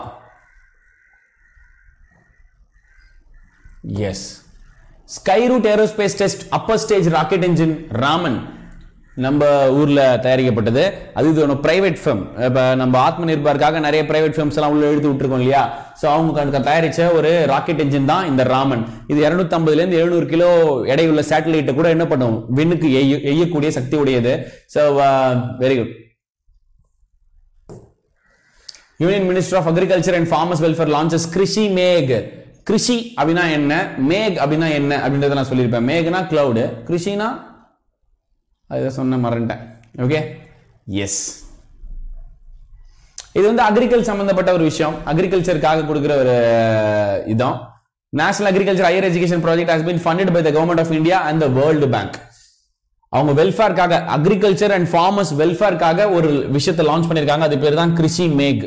yes sky root aerospace test upper stage rocket engine Raman நம்ம ஊர்ல தயாரிக்கப்பட்டது அது இது ஒன்று பிரைவேட் ஃபேம் இப்போ நம்ம ஆத்ம நிர்பாருக்காக நிறைய பிரைவேட் ஃபேம்ஸ் எல்லாம் உள்ள எழுதி விட்டுருக்கோம் இல்லையா ஸோ அவங்க அதுக்கு தயாரிச்ச ஒரு ராக்கெட் இன்ஜின் தான் இந்த ராமன் இது 250 இருந்து எழுநூறு கிலோ எடையுள்ள சேட்டலைட்டை கூட என்ன பண்ணும் விண்ணுக்கு எய்ய எய்யக்கூடிய சக்தி உடையது so very good union minister of agriculture and farmers welfare launches Krishi make Krishi அப்படின்னா என்ன மேக் அப்படின்னா என்ன அப்படின்றத நான் சொல்லியிருப்பேன் மேக்னா கிளவுடு கிருஷினா அதை சொன்ன மறந்துட்டேன் ஓகே எஸ் இது வந்து அக்ரிகல் சம்பந்தப்பட்ட ஒரு விஷயம் அக்ரிகல்ச்சருக்காக கொடுக்குற ஒரு இதான் national agriculture higher education project has been funded by the government of India and the World Bank அவங்க வெல்ஃபேர்க்காக அக்ரிகல்ச்சர் அண்ட் ஃபார்மர்ஸ் வெல்ஃபேர்க்காக ஒரு விஷயத்தை லான்ச் பண்ணிருக்காங்க அது பேர் தான் Krishi Megh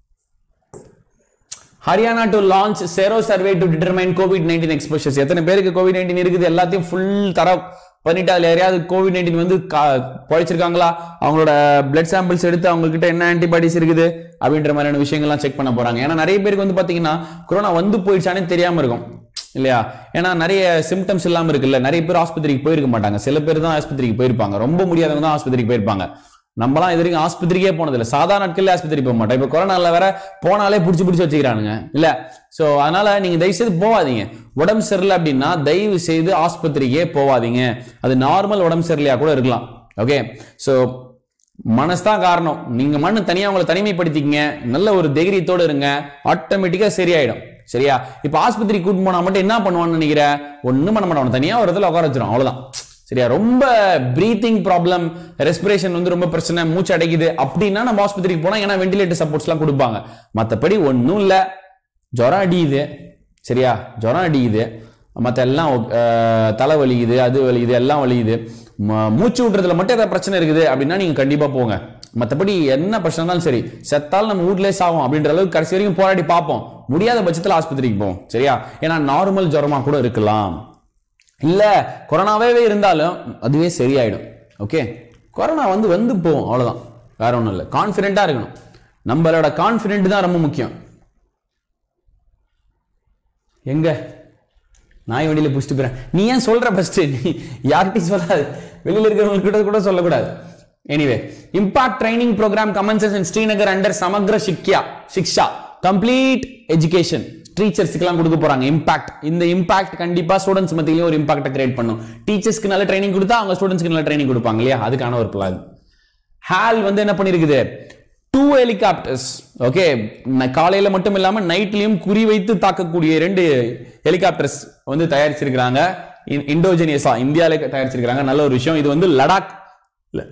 Haryana to launch sero survey to determine COVID nineteen exposures எத்தனை பேருக்கு கோவிட் நைன்டீன் இருக்குது எல்லாத்தையும் ஃபுல் தர பண்ணிட்டு அதுல யாரையாவது கோவிட் நைன்டீன் வந்து பழிச்சிருக்காங்களா அவங்களோட பிளட் சாம்பிள்ஸ் எடுத்து அவங்க கிட்ட என்ன ஆன்டிபாடிஸ் இருக்குது அப்படின்ற மாதிரியான விஷயங்கள்லாம் செக் பண்ண போறாங்க ஏன்னா நிறைய பேருக்கு வந்து பாத்தீங்கன்னா கொரோனா வந்து போயிடுச்சானே தெரியாம இருக்கும் இல்லையா ஏன்னா நிறைய சிம்டம்ஸ் இல்லாம இருக்குல்ல நிறைய பேர் ஆஸ்பத்திரிக்கு போயிருக்க மாட்டாங்க சில பேர் தான் ஆஸ்பத்திரிக்கு போயிருப்பாங்க ரொம்ப முடியாதவங்க தான் ஆஸ்பத்திரிக்கு போயிருப்பாங்க நம்மலாம் இது வரைக்கும் ஆஸ்பத்திரிக்கே போனதில்லை சாதாரண நாட்கள்ல ஆஸ்பத்திரி போக மாட்டோம் இப்போ கொரோனால வேற போனாலே பிடிச்சி பிடிச்சி வச்சுக்கிறானுங்க இல்ல சோ அதனால நீங்க தயவு செய்து போகாதீங்க உடம்பு சரியில்லை அப்படின்னா தயவு செய்து ஆஸ்பத்திரிக்கே போகாதீங்க அது நார்மல் உடம்பு சரியில்லையா கூட இருக்கலாம் ஓகே சோ மனசு தான் காரணம் நீங்க மண்ணு தனியா உங்களை தனிமைப்படுத்திக்கங்க நல்ல ஒரு தைரியத்தோட இருங்க ஆட்டோமேட்டிக்கா சரியாயிடும் சரியா இப்ப ஆஸ்பத்திரி கூட்டு போனா மட்டும் என்ன பண்ணுவான்னு நினைக்கிற ஒண்ணும் பண்ண மாட்டான் தனியா ஒரு இடத்துல உட்கார வச்சிரும் அவ்வளவுதான் சரியா ரொம்ப பிரீத்திங் ப்ராப்ளம் ரெஸ்பிரேஷன் வந்து ரொம்ப பிரச்சனை மூச்சு அடைக்குது அப்படின்னா நம்ம ஆஸ்பத்திரிக்கு போனா ஏன்னா வெண்டிலேட்டர் சப்போர்ட்ஸ்லாம் கொடுப்பாங்க மத்தபடி ஒன்றும் இல்லை ஜுரம் அடியுது சரியா ஜுரம் அடிக்குது மற்ற எல்லாம் அஹ், தலை வலிக்குது அது வலிக்குது எல்லாம் வலிக்குது ம- மூச்சு விட்டுறதுல மட்டும் ஏதாவது பிரச்சனை இருக்குது அப்படின்னா நீங்க கண்டிப்பா போங்க மற்றபடி என்ன பிரச்சனை இருந்தாலும் சரி செத்தாலும் நம்ம வீட்லயே சாவோம் அப்படின்ற அளவுக்கு கடைசி வரைக்கும் போராடி பார்ப்போம் முடியாத பட்சத்தில் ஆஸ்பத்திரிக்கு போவோம் சரியா ஏன்னா நார்மல் ஜுரமா கூட இருக்கலாம் இல்ல கொரோனாவே இருந்தாலும் அதுவே சரியாயிடும் ஓகே கொரோனா வந்து வந்து போகும் அவ்வளவுதான் வேற ஒன்றும் இல்லை கான்ஃபிடென்ட்டா இருக்கணும் நம்மளோட கான்ஃபிடென்ட் தான் ரொம்ப முக்கியம் எங்க நாய் வண்டியில புடிச்சிட்டு போறேன் நீ ஏன் சொல்ற ஃபர்ஸ்ட் நீ யார்கிட்டயும் சொல்லாது வெளியில இருக்கிறவங்க கிட்ட கூட சொல்லக்கூடாது anyway impact training programme commences in Srinagar under Samagra சிக்யா சிக்ஷா கம்ப்ளீட் எஜுகேஷன் டீச்சர்ஸ்க்குலாம் கொடுக்க போறாங்க இம்பாக்ட் இந்த இம்பாக்ட் கண்டிப்பா ஸ்டூடெண்ட்ஸ் மத்தியிலேயே ஒரு இம்பாக்டை கிரியேட் பண்ணும் டீச்சர்ஸ்க்கு நல்ல ட்ரைனிங் கொடுத்தா அவங்க ஸ்டூடெண்ட்ஸ்க்கு நல்ல ட்ரைனிங் கொடுப்பாங்க இல்லையா அதுக்கான ஒரு பிளான் ஹால் வந்து என்ன பண்ணிருக்குது டூ ஹெலிகாப்டர்ஸ் ஓகே காலையில மட்டும் இல்லாம நைட்லயும் குறி வைத்து தாக்கக்கூடிய ரெண்டு ஹெலிகாப்டர்ஸ் வந்து தயாரிச்சிருக்கிறாங்க இண்டோஜினியஸா இந்தியாவில தயாரிச்சிருக்கிறாங்க நல்ல ஒரு விஷயம் இது வந்து லடாக் இல்ல,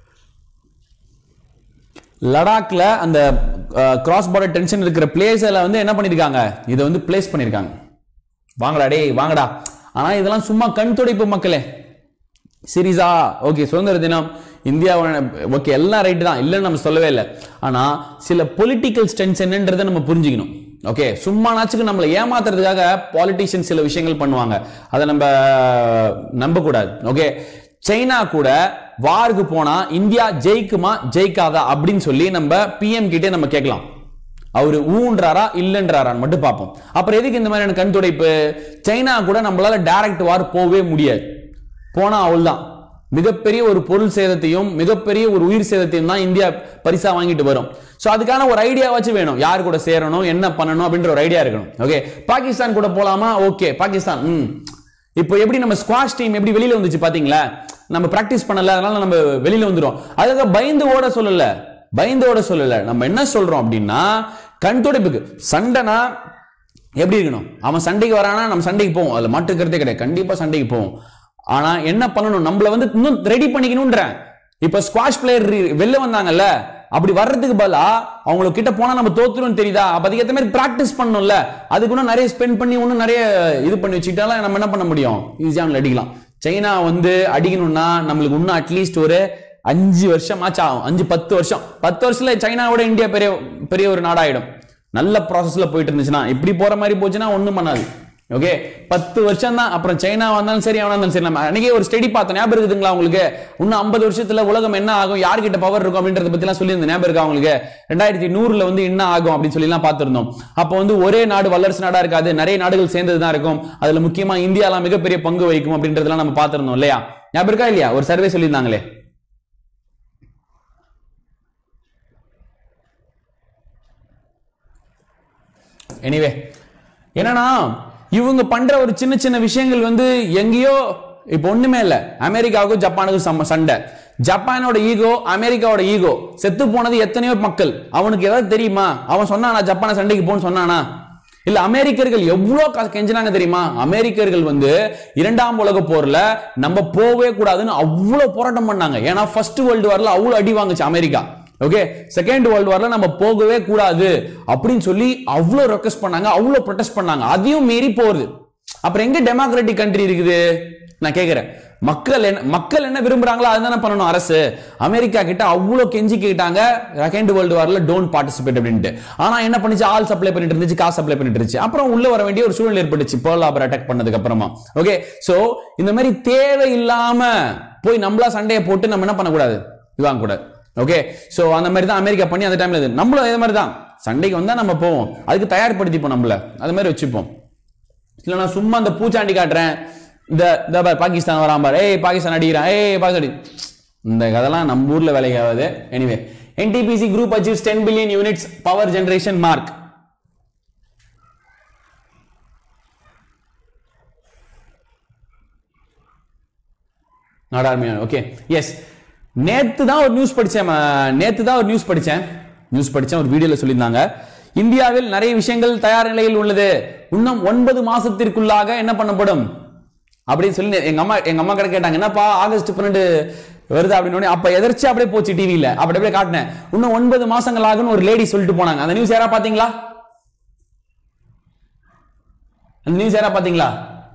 லடாக்ல அந்த கிராஸ் பார்டர் டென்ஷன் இருக்கிற பிளேஸ்ல வந்து என்ன பண்ணிருக்காங்க இதை வந்து பிளேஸ் பண்ணிருக்காங்க வாங்கடா டேய் வாங்கடா ஆனா இதெல்லாம் சும்மா கண் துடைப்பு மக்களே சீரியஸா ஓகே சுதந்திர தினம் இந்தியா ஓகே எல்லாம் ரைட்டு தான் இல்லைன்னு நம்ம சொல்லவே இல்லை ஆனா சில பொலிட்டிக்கல் ஸ்டென்ஸ் என்னன்றதை நம்ம புரிஞ்சுக்கணும் ஓகே சும்மா நாச்சுக்கு நம்மளை ஏமாத்துறதுக்காக பாலிட்டிஷியன் சில விஷயங்கள் பண்ணுவாங்க அதை நம்ம நம்பக்கூடாது ஓகே சைனா கூட வாருக்கு போனா இந்தியா ஜெயிக்குமா ஜெயிக்காதா அப்படின்னு சொல்லி நம்ம பிஎம் கிட்டே நம்ம கேட்கலாம் அவரு ஊன்றாரா இல்லைன்றாரான்னு மட்டும் பார்ப்போம் அப்புறம் எதுக்கு இந்த மாதிரியான கண் துடைப்பு சைனா கூட நம்மளால டைரக்ட் வார் போகவே முடியாது போனா அவள்தான் மிகப்பெரிய ஒரு பொருள் சேதத்தையும் மிகப்பெரிய ஒரு உயிர் சேதத்தையும் தான் இந்தியா பரிசா வாங்கிட்டு வரும் சோ அதுக்கான ஒரு ஐடியாவாச்சும் வேணும் யார் கூட சேரணும் என்ன பண்ணணும் அப்படின்ற ஒரு ஐடியா இருக்கணும் ஓகே பாகிஸ்தான் கூட போலாமா ஓகே பாகிஸ்தான் ம் இப்போ எப்படி நம்ம ஸ்குவாஷ் டீம் எப்படி வெளியில வந்துச்சு பாத்தீங்களா நம்ம பிராக்டிஸ் பண்ணல அதனால நம்ம வெளியில வந்துரும் அதுக்காக பயந்து ஓட சொல்லல பயந்து ஓட சொல்லல நம்ம என்ன சொல்றோம் அப்படின்னா கண் துடைப்புக்கு சண்டைனா எப்படி இருக்கணும் அவன் சண்டைக்கு வரானா நம்ம சண்டைக்கு போவோம் அதுல மாற்றுக்கிறதே கிடையாது கண்டிப்பா சண்டைக்கு போவோம் ஆனா என்ன பண்ணணும் நம்மள வந்து இன்னும் ரெடி பண்ணிக்கணும்ன்றேன் இப்ப ஸ்குவாஷ் பிளேயர் வெளில வந்தாங்கல்ல அப்படி வர்றதுக்கு பதிலா அவங்க கிட்ட போனா நம்ம தோத்துரும் தெரியுதா அப்ப அதுக்கேற்ற மாதிரி பிராக்டிஸ் பண்ணணும்ல அதுக்கு இன்னும் நிறைய ஸ்பெண்ட் பண்ணி இன்னும் நிறைய இது பண்ணி வச்சுக்கிட்டாலும் நம்ம என்ன பண்ண முடியும் ஈஸியா அவங்களை அடிக்கலாம் சைனா வந்து அடிக்கணும்னா நம்மளுக்கு இன்னும் அட்லீஸ்ட் ஒரு அஞ்சு வருஷம் ஆச்சு ஆகும் அஞ்சு பத்து வருஷம் பத்து வருஷத்துல சைனாவோட இந்தியா பெரிய பெரிய ஒரு நாடாயிடும் நல்ல ப்ராசஸ்ல போயிட்டு இருந்துச்சுன்னா இப்படி போற மாதிரி போச்சுன்னா ஒண்ணும் பண்ணாது ஓகே பத்து வருஷம் தான் அப்புறம் சைனா வந்தாலும் சரி அவனா இருந்தாலும் சரி நம்ம அன்னைக்கே ஒரு ஸ்டடி பார்த்தோம் ஞாபகம் இருக்குதுங்களா உங்களுக்கு இன்னும் ஐம்பது வருஷத்துல உலகம் என்ன ஆகும் யார்கிட்ட பவர் இருக்கும் அப்படின்றத பத்தி எல்லாம் சொல்லியிருந்தேன் ஞாபகம் இருக்கா உங்களுக்கு ரெண்டாயிரத்தி நூறுல வந்து என்ன ஆகும் அப்படின்னு சொல்லி எல்லாம் பார்த்திருந்தோம் அப்போ வந்து ஒரே நாடு வல்லரசு நாடா இருக்காது நிறைய நாடுகள் சேர்ந்தது தான் இருக்கும் அதுல முக்கியமா இந்தியாலாம் மிகப்பெரிய பங்கு வகிக்கும் அப்படின்றதெல்லாம் நம்ம பார்த்திருந்தோம் இல்லையா ஞாபகம் இருக்கா இல்லையா ஒரு சர்வே சொல்லியிருந்தாங்களே எனிவே என்னன்னா இவங்க பண்ற ஒரு சின்ன சின்ன விஷயங்கள் வந்து எங்கேயோ இப்போ ஒண்ணுமே இல்ல அமெரிக்காவுக்கும் ஜப்பானுக்கும் சம்ம சண்டை ஜப்பானோட ஈகோ அமெரிக்காவோட ஈகோ செத்து போனது எத்தனையோ மக்கள் அவனுக்கு ஏதாவது தெரியுமா அவன் சொன்னானா ஜப்பான சண்டைக்கு போன்னு சொன்னானா இல்ல அமெரிக்கர்கள் எவ்வளவு கா- கெஞ்சினாங்க தெரியுமா அமெரிக்கர்கள் வந்து இரண்டாம் உலக போர்ல நம்ம போவே கூடாதுன்னு அவ்வளவு போராட்டம் பண்ணாங்க ஏன்னா ஃபர்ஸ்ட் வேர்ல்டு வார்ல அவ்வளவு அடி வாங்குச்சு அமெரிக்கா ஓகே செகண்ட் வேர்ல்டு வார்ல நம்ம போகவே கூடாது அப்படின்னு சொல்லி அவ்வளவு ரெக்வஸ்ட் பண்ணாங்க அவ்வளவு ப்ரொடெஸ்ட் பண்ணாங்க அதையும் மீறி போகுது அப்புறம் எங்க டெமோக்ராட்டிக் கண்ட்ரி இருக்குது நான் கேக்குறேன் மக்கள் என்ன மக்கள் என்ன விரும்புறாங்களோ அதுதானே பண்ணணும் அரசு அமெரிக்கா கிட்ட அவ்வளவு கெஞ்சி கேட்டாங்க செகண்ட் வேர்ல்டு வார்ல டோன்ட் பார்ட்டிசிபேட் அப்படின்ட்டு ஆனா என்ன பண்ணுச்சு ஆல் சப்ளை பண்ணிட்டு இருந்துச்சு காசு சப்ளை பண்ணிட்டு இருந்துச்சு அப்புறம் உள்ள வர வேண்டிய ஒரு சூழ்நிலை ஏற்பட்டுச்சு பேர்ல் ஆபர் அட்டாக் பண்ணதுக்கு அப்புறமா ஓகே சோ இந்த மாதிரி தேவையில்லாம போய் நம்மளா சண்டையை போட்டு நம்ம என்ன பண்ணக்கூடாது இதுவாங்க கூடாது ஓகே சோ அந்த மாதிரி தான் அமெரிக்கா பண்ணி அந்த டைம்ல இது நம்மளும் அதே மாதிரி தான் சண்டைக்கு வந்தா நம்ம போவோம் அதுக்கு தயார்படுத்திப்போம் நம்மள அது மாதிரி வச்சுப்போம் இல்ல நான் சும்மா அந்த பூச்சாண்டி காட்டுறேன் இந்த இந்த பாரு, பாகிஸ்தான் வரான் பாரு ஏய் பாகிஸ்தான் அடிக்கிறான் ஏய் பாகிஸ்தான் அடி இந்த கதெல்லாம் நம்ம ஊர்ல வேலைக்கு ஆகாது anyway NTPC group achieves ten billion units power generation mark நாடார்மையான ஓகே எஸ் நேத்து தான் ஒரு நியூஸ் படிச்சேன் ம- நேத்து தான் ஒரு நியூஸ் படிச்சேன் நியூஸ் படிச்சேன் ஒரு வீடியோல சொல்லியிருந்தாங்க இந்தியாவில் நிறைய விஷயங்கள் தயார் நிலையில் உள்ளது இன்னும் ஒன்பது மாசத்திற்குள்ளாக என்ன பண்ணப்படும் அப்படின்னு சொல்லி எங்க அம்மா எங்க அம்மா கிட்ட கேட்டாங்க என்னப்பா ஆகஸ்ட் பன்னெண்டு வருது அப்படின்னு உடனே, அப்ப எதிர்ச்சி அப்படியே போச்சு டிவியில அப்படி அப்படியே காட்டினேன் இன்னும் ஒன்பது மாசங்கள் ஆகும்னு ஒரு லேடி சொல்லிட்டு போனாங்க அந்த நியூஸ் யாரா பாத்தீங்களா அந்த நியூஸ் யாரா பாத்தீங்களா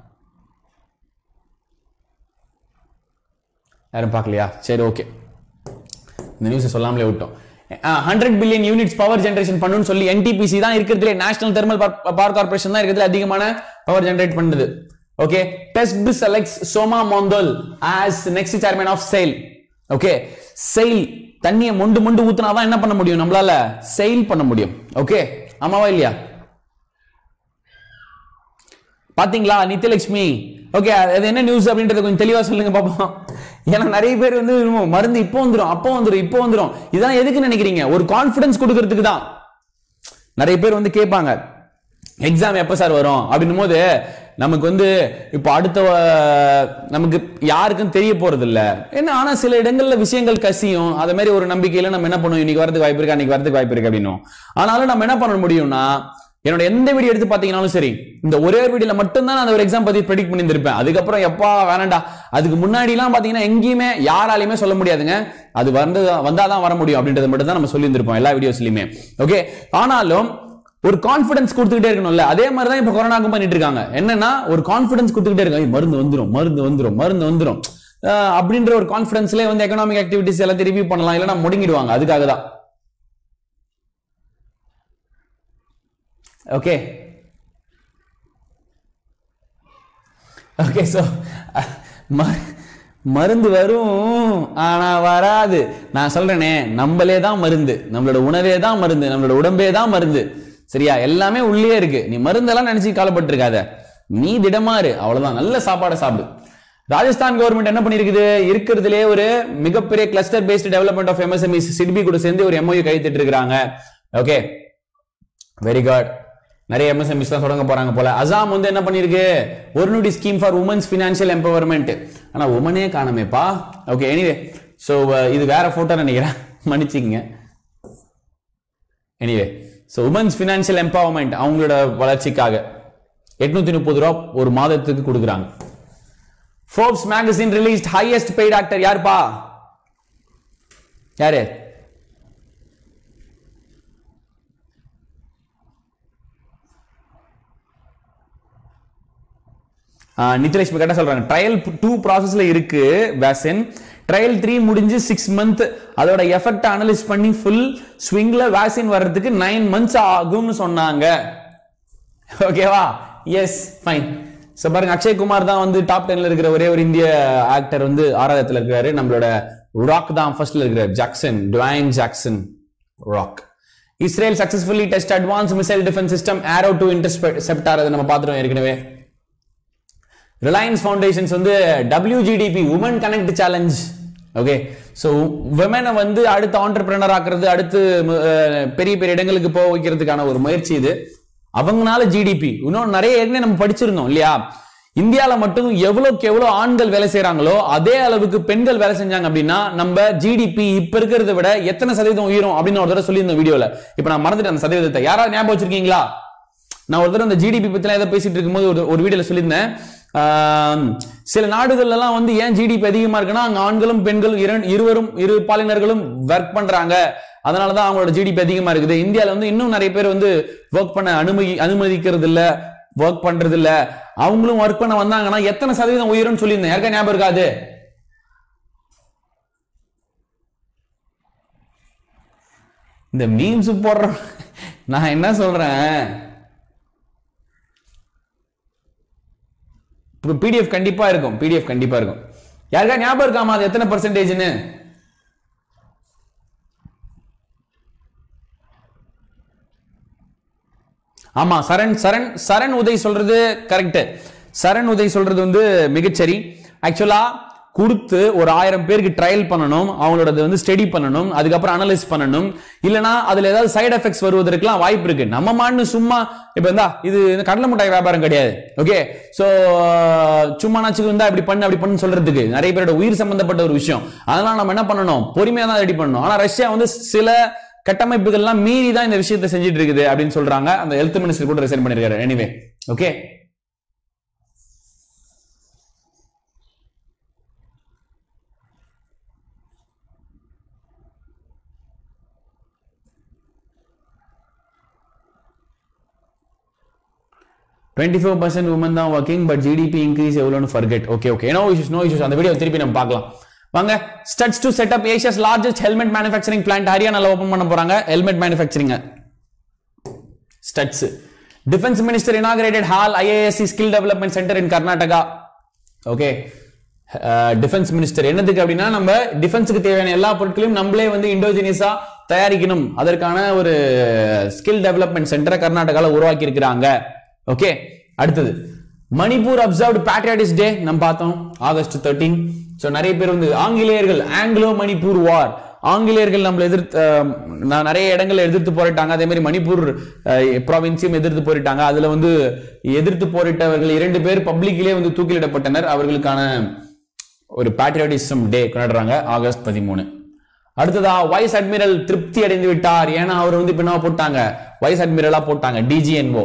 யாரும் பார்க்கலையா சரி ஓகே இந்த நியூஸ் சொல்லாமலே விட்டோம் hundred billion units power generation பண்ணுன்னு சொல்லி என்டிபிசி தான் இருக்கிறதுலே நேஷனல் தெர்மல் பவர் கார்பரேஷன் தான் இருக்கிறதுல அதிகமான பவர் ஜெனரேட் பண்ணுது okay test selects Soma Mondal as next chairman of SAIL okay SAIL தண்ணியை மொண்டு மொண்டு ஊத்துனா தான் என்ன பண்ண முடியும் நம்மளால செயில் பண்ண முடியும் ஓகே ஆமாவா இல்லையா பாத்தீங்களா நித்யலட்சுமி ஓகே அது என்ன நியூஸ் அப்படின்றத கொஞ்சம் தெளிவா சொல்லுங்க பாப்போம் ஏன்னா நிறைய பேர் வந்து என்னமோ மருந்து இப்போ வந்துரும் அப்போ வந்துரும் இப்போ வந்துரும் இதெல்லாம் எதுக்கு நினைக்கிறீங்க ஒரு கான்ஃபிடன்ஸ் கொடுக்கறதுக்கு தான் நிறைய பேர் வந்து கேட்பாங்க எக்ஸாம் எப்ப சார் வரும் அப்படின்னும் போது நமக்கு வந்து இப்போ அடுத்த அஹ், நமக்கு யாருக்கும் தெரிய போறது இல்ல ஏன்னா ஆனா சில இடங்கள்ல விஷயங்கள் கசியும் அதே மாதிரி ஒரு நம்பிக்கையில நம்ம என்ன பண்ணுவோம் இன்னைக்கு வரதுக்கு வாய்ப்பு இருக்கு அன்னைக்கு வரதுக்கு வாய்ப்பு இருக்கு அப்படின்னும் ஆனாலும் நம்ம என்ன பண்ண முடியும்னா என்னோட எந்த வீடியோ எடுத்து பாத்தீங்கன்னாலும் சரி இந்த ஒரே ஒரு வீடியோல மட்டும்தான் நான் அந்த ஒரு எக்ஸாம் பத்தி ப்ரெடிக்ட் பண்ணியிருந்திருப்பேன் அதுக்கப்புறம் எப்பா வேணாண்டா அதுக்கு முன்னாடி எல்லாம் பாத்தீங்கன்னா எங்கேயுமே யாராலையுமே சொல்ல முடியாதுங்க அது வந்து வந்தாதான் வர முடியும் அப்படின்றது மட்டும் தான் நம்ம சொல்லியிருந்திருப்போம் எல்லா வீடியோஸ்லயுமே ஓகே ஆனாலும் ஒரு கான்ஃபிடன்ஸ் கொடுத்துக்கிட்டே இருக்கணும்ல அதே மாதிரி தான் இப்ப கொரோனாக்கும் பண்ணிட்டு இருக்காங்க என்னன்னா ஒரு கான்ஃபிடன்ஸ் கொடுத்துக்கிட்டே இருக்காங்க "ஏய், மருந்து வந்துரும் மருந்து வந்துரும் மருந்து வந்துரும் அஹ் அப்படின்ற ஒரு கான்ஃபிடன்ஸ்ல வந்து எக்கனாமிக் ஆக்டிவிட்டிஸ் எல்லாத்தையும் ரிவ்யூ பண்ணலாம் இல்லைன்னா முடங்கிடுவாங்க அதுக்காக தான் ஓகே ஓகே ஸோ மருந்து வரும் ஆனா வராது நான் சொல்றேனே நம்மளே தான் மருந்து நம்மளோட உணவே தான் மருந்து நம்மளோட உடம்பே தான் மருந்து சரியா எல்லாமே உள்ளே இருக்கு நீ மருந்தெல்லாம் நினைச்சு கவலைப்பட்டு இருக்காத நீ திடமாறு அவ்வளவுதான் நல்ல சாப்பாடை சாப்பிடு ராஜஸ்தான் கவர்மெண்ட் என்ன பண்ணிருக்குது இருக்கிறதுலே ஒரு மிகப்பெரிய cluster based development of MSME SIDBI கூட சேர்ந்து ஒரு எம்ஓயு கைத்திட்டு இருக்காங்க ஓகே வெரி குட் நிறைய எம்எஸ்எம்இஸ் தான் தொடங்க போறாங்க போல அசாம் வந்து என்ன பண்ணிருக்கு ஒரு நூடி scheme for women's financial empowerment ஆனா உமனே காணமேப்பா ஓகே எனிவே ஸோ இது வேற போட்டோ நினைக்கிறேன் மன்னிச்சுக்கங்க anyway so women's financial empowerment அவங்களோட வளர்ச்சிக்காக எட்நூத்தி முப்பது ரூபா ஒரு மாதத்துக்கு கொடுக்குறாங்க Forbes magazine released highest paid actor யாருப்பா யாரு நித்யலட்சுமி கரெக்டாக சொல்றாங்க ட்ரையல் டூ ப்ராசஸ்ல இருக்கு வேக்சின் ட்ரையல் த்ரீ முடிஞ்சு சிக்ஸ் மந்த் அதோட எஃபெக்ட் அனலைஸ் பண்ணி ஃபுல் ஸ்விங்ல வேக்சின் வர்றதுக்கு நைன் மந்த்ஸ் ஆகும்னு சொன்னாங்க ஓகேவா எஸ் ஃபைன் ஸோ பாருங்க அக்ஷய் குமார் தான் வந்து டாப் டென்ல இருக்கிற ஒரே ஒரு இந்திய ஆக்டர் வந்து ஆறாவதுல இருக்கிறாரு நம்மளோட ராக் தான் ஃபர்ஸ்ட்ல இருக்கிறார் Jackson Dwayne Jackson Rock Israel successfully test advance missile defence system Arrow two interceptor அதை நம்ம பார்த்துட்டோம் ஏற்கனவே ரிலையன்ஸ் ஃபவுண்டேஷன்ஸ் வந்து WGDP women connect challenge okay so விமனை வந்து அடுத்த ஆண்டர்பிரினர் ஆக்குறது அடுத்து அஹ், பெரிய பெரிய இடங்களுக்கு போக வைக்கிறதுக்கான ஒரு முயற்சி இது அவங்கனால ஜிடிபி இன்னும் நிறைய ஏற்கனவே நம்ம படிச்சிருந்தோம் இல்லையா இந்தியால மட்டும் எவ்வளவுக்கு எவ்வளவு ஆண்கள் வேலை செய்றாங்களோ அதே அளவுக்கு பெண்கள் வேலை செஞ்சாங்க அப்படின்னா நம்ம ஜிடிபி இப்ப இருக்கிறத விட எத்தனை சதவீதம் உயரும் அப்படின்னு ஒரு தடவை சொல்லியிருந்தோம் வீடியோல இப்ப நான் மறந்துட்டேன் அந்த சதவீதத்தை யாராவது ஞாபகம் வச்சிருக்கீங்களா நான் ஒரு தடவை அந்த ஜிடிபி பத்தி ஏதோ பேசிட்டு இருக்கும்போது ஒரு ஒரு வீடியோல சொல்லியிருந்தேன் ஆம், சில நாடுகள்ல எல்லாம் வந்து ஏன் ஜிடிபி அதிகமா இருக்குன்னா அங்க ஆண்களும் பெண்களும் இரண்- இருவரும் இரு பாலினர்களும் ஒர்க் பண்றாங்க அதனாலதான் அவங்களோட ஜிடிபி அதிகமா இருக்குது இந்தியால வந்து இன்னும் நிறைய பேர் வந்து ஒர்க் பண்ண அனுமதி அனுமதிக்கிறது இல்ல ஒர்க் பண்றது இல்ல அவங்களும் ஒர்க் பண்ண வந்தாங்கன்னா எத்தனை சதவீதம் உயரும்னு சொல்லியிருந்தேன் யாருக்கா ஞாபகம் இருக்காது இந்த மீம்ஸ் போடுற நான் என்ன சொல்றேன் பிடிஎஃப் கண்டிப்பா இருக்கும் பிடிஎஃப் கண்டிப்பா இருக்கும் யாருக்கா ஞாபகம் இருக்காமா அது எத்தனை பர்சன்டேஜ்னு ஆமா சரண் சரண் சரண் உதய் சொல்றது கரெக்ட் சரண் உதய் சொல்றது வந்து மிகச்சரி ஆக்சுவலா கொடுத்து ஒரு ஆயிரம் பேருக்கு ட்ரையல் பண்ணணும் அவங்களோட வந்து ஸ்டடி பண்ணணும் அதுக்கப்புறம் அனலைஸ் பண்ணணும் இல்லனா அதுல ஏதாவது சைடு எஃபெக்ட்ஸ் வருவதற்குலாம் வாய்ப்பு இருக்கு நம்ம மான்னு சும்மா இப்ப இருந்தா இது இந்த கடலை மிட்டாய் வியாபாரம் கிடையாது ஓகே சோ சும்மா நாச்சுக்கு இருந்தா இப்படி பண்ணு அப்படி பண்ணு சொல்றதுக்கு நிறைய பேரோட உயிர் சம்பந்தப்பட்ட ஒரு விஷயம் அதனால நம்ம என்ன பண்ணணும் பொறுமையா தான் ரெடி பண்ணணும் ஆனா ரஷ்யா வந்து சில கட்டமைப்புகள்லாம் மீறி தான் இந்த விஷயத்தை செஞ்சுட்டு இருக்குது அப்படின்னு சொல்றாங்க அந்த ஹெல்த் மினிஸ்டர் கூட ரிசைன் பண்ணிருக்காரு anyway okay twenty four percent women தான் ஒர்க்கிங் பட் ஜிடிபி இன்க்ரீஸ் எவ்வளோன்னு forget okay okay no issues no issues அந்த வீடியோ திருப்பி நம்ம பார்க்கலாம் வாங்க Studds to set up Asia's largest helmet manufacturing plant ஹரியானால ஓபன் பண்ண போறாங்க helmet manufacturing Studds defence minister inaugurated HAL IASC skill development centre in Karnataka okay defence minister என்னதுக்கு அப்படின்னா நம்ம டிஃபென்ஸுக்கு தேவையான எல்லா பொருட்களையும் நம்மளே வந்து இண்டோஜினியஸா தயாரிக்கணும் அதற்கான ஒரு ஸ்கில் டெவலப்மெண்ட் சென்டரை கர்நாடகால உருவாக்கி இருக்கிறாங்க ஓகே அடுத்தது மணிப்பூர் அப்சர்வ்டு பேட்ரியாட்டிஸ் டே நம்ம பார்த்தோம் ஆகஸ்ட் தேர்ட்டீன் ஸோ நிறைய பேர் வந்து ஆங்கிலேயர்கள் ஆங்கிலோ மணிப்பூர் வார் ஆங்கிலேயர்கள் நம்மளை எதிர்த்து அஹ், நான் நிறைய இடங்களை எதிர்த்து போரிட்டாங்க அதே மாதிரி மணிப்பூர் ப்ராவின்ஸையும் எதிர்த்து போரிட்டாங்க அதுல வந்து எதிர்த்து போரிட்டவர்கள் இரண்டு பேர் பப்ளிக்கிலே வந்து தூக்கிலிடப்பட்டனர் அவர்களுக்கான ஒரு பேட்ரியாட்டிசம் டே கொண்டாடுறாங்க ஆகஸ்ட் பதிமூணு அடுத்ததா வைஸ் அட்மிரல் திருப்தி அடைந்து விட்டார் ஏன்னா அவர் வந்து இப்ப என்ன போட்டாங்க வைஸ் அட்மிரலா போட்டாங்க DGNO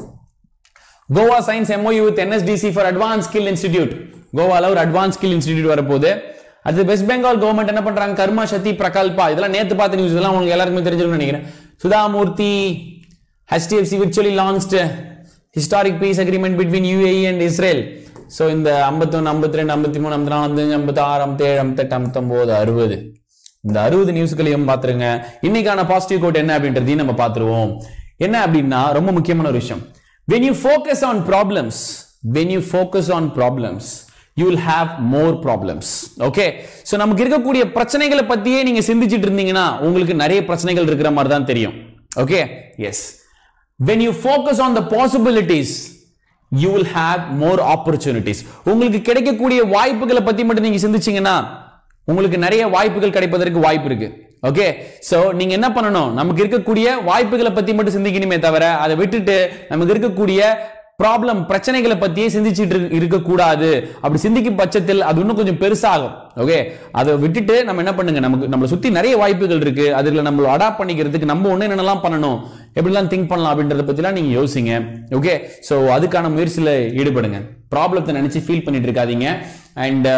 Goa science MOU with NSDC for advance skill institute கோவால ஒரு அட்வான்ஸ் ஸ்கில் இன்ஸ்டிடியூட் வரப்போகுது அடுத்து வெஸ்ட் பெங்கால் கவர்மெண்ட் என்ன பண்றாங்க கர்மா சக்தி பிரகல்பா இதெல்லாம் நேத்து பார்த்த நியூஸ் எல்லாம் உங்களுக்கு எல்லாருக்குமே தெரிஞ்சிருக்கும்னு நினைக்கிறேன் Sudha Murthy HDFC virtually launched historic peace agreement between UAE and Israel so இந்த ஐம்பத்தொன்று ஐம்பத்தி ரெண்டு ஐம்பத்தி மூணு ஐம்பத்தி நாலு ஐம்பத்தஞ்சு ஐம்பத்தி ஆறு ஐம்பத்தேழு ஐம்பத்தெட்டு ஐம்பத்தொம்போது அறுபது இந்த அறுபது நியூஸ்களையும் பார்த்துருங்க இன்னைக்கான பாசிட்டிவ் கோட் என்ன அப்படின்றதையும் நம்ம பார்த்துருவோம் என்ன அப்படின்னா ரொம்ப முக்கியமான ஒரு விஷயம் when you focus on problems when you focus on problems you will have more problems okay so நமக்கு இருக்கக்கூடிய பிரச்சனைகளை பத்தியே நீங்க சிந்திச்சிட்டு இருந்தீங்கன்னா உங்களுக்கு நிறைய பிரச்சனைகள் இருக்கிற மாதிரி தான் தெரியும் okay yes when you focus on the possibilities you will have more opportunities உங்களுக்கு கிடைக்கக்கூடிய வாய்ப்புகளை பத்தி மட்டும் நீங்க சிந்திச்சீங்கன்னா உங்களுக்கு நிறைய வாய்ப்புகள் கிடைப்பதற்கு வாய்ப்பு இருக்கு ஓகே சோ நீங்க என்ன பண்ணணும் நமக்கு இருக்கக்கூடிய வாய்ப்புகளை பத்தி மட்டும் சிந்திக்கணுமே தவிர அதை விட்டுட்டு நமக்கு இருக்கக்கூடிய ப்ராப்ளம் பிரச்சனைகளை பத்தியே சிந்திச்சிட்டு இருக்க- இருக்கக்கூடாது அப்படி சிந்திக்கும் பட்சத்தில் அது இன்னும் கொஞ்சம் பெருசாகும் ஓகே அதை விட்டுட்டு நம்ம என்ன பண்ணுங்க நமக்கு நம்மளை சுத்தி நிறைய வாய்ப்புகள் இருக்கு அதுல நம்ம அடாப்ட் பண்ணிக்கிறதுக்கு நம்ம ஒண்ணு என்னென்னலாம் பண்ணணும் எப்படிலாம் திங்க் பண்ணலாம் அப்படின்றத பத்திலாம் நீங்க யோசிங்க ஓகே சோ அதுக்கான முயற்சியில ஈடுபடுங்க ப்ராப்ளத்தை நினைச்சு ஃபீல் பண்ணிட்டு இருக்காதீங்க and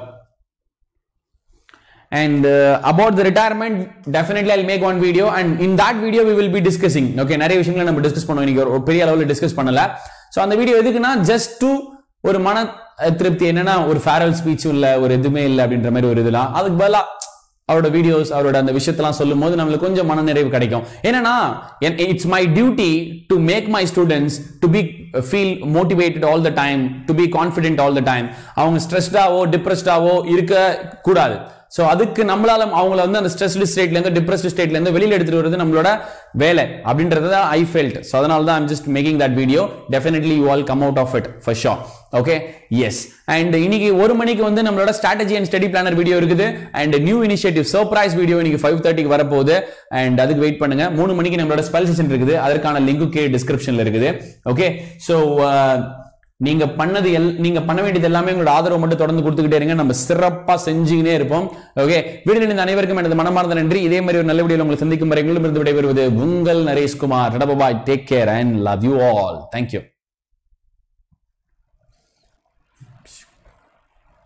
and uh, about the retirement definitely i'll make one video and in that video we will be discussing okay நிறைய விஷயங்களை நம்ம டிஸ்கஸ் பண்ணுவோம் இன்னைக்கு ஒரு பெரிய அளவில் டிஸ்கஸ் பண்ணல சோ அந்த வீடியோ எதுக்குன்னா ஜஸ்ட் டு ஒரு மன அஹ், திருப்தி என்னன்னா ஒரு ஃபேரல் ஸ்பீச்சும் இல்ல ஒரு எதுவுமே இல்லை அப்படின்ற மாதிரி ஒரு இதெல்லாம் அதுக்கு பதிலா அவரோட வீடியோஸ் அவரோட அந்த விஷயத்தெல்லாம் சொல்லும் போது நம்மளுக்கு கொஞ்சம் மனநிறைவு கிடைக்கும் என்னன்னா it's my duty to make my students to be feel motivated all the time to be confident all the time அவங்க ஸ்ட்ரெஸ்டாவோ டிப்ரெஸ்டாவோ இருக்க கூடாது ஸோ அதுக்கு நம்மளால அவங்கள வந்து அந்த ஸ்ட்ரெஸ்டு ஸ்டேட்ல இருந்து டிப்ரெஸ்டு ஸ்டேட்ல இருந்து வெளியில எடுத்துட்டு வருது நம்மளோட வேலை அப்படின்றது தான் ஐ ஃபெல்ட் ஸோ அதனால தான் I'm just making that video definitely you all come out of it for sure okay yes and இன்னைக்கு ஒரு மணிக்கு வந்து நம்மளோட strategy and study planner video இருக்குது and new initiative surprise video இன்னைக்கு ஃபைவ் தேர்ட்டிக்கு வரப்போகுது அண்ட் அதுக்கு வெயிட் பண்ணுங்க மூணு மணிக்கு நம்மளோட ஸ்பெல் செஷன் இருக்குது அதற்கான லிங்க் கே டிஸ்கிரிப்ஷன்ல இருக்குது ஓகே ஸோ நீங்க பண்ணது எல் நீங்க பண்ண வேண்டியது எல்லாமே உங்களோட ஆதரவு மட்டும் தொடர்ந்து கொடுத்துக்கிட்டே இருங்க நம்ம சிறப்பா செஞ்சுக்கிட்டே இருப்போம் ஓகே வீடு நினைந்த அனைவருக்கும் எனது மனமார்ந்த நன்றி இதே மாதிரி ஒரு நல்ல வீடியோ உங்களை சந்திக்கும் வரை எங்களிடமிருந்து விடைபெறுவது உங்கள் Nareshkumar bye take care and love you all thank you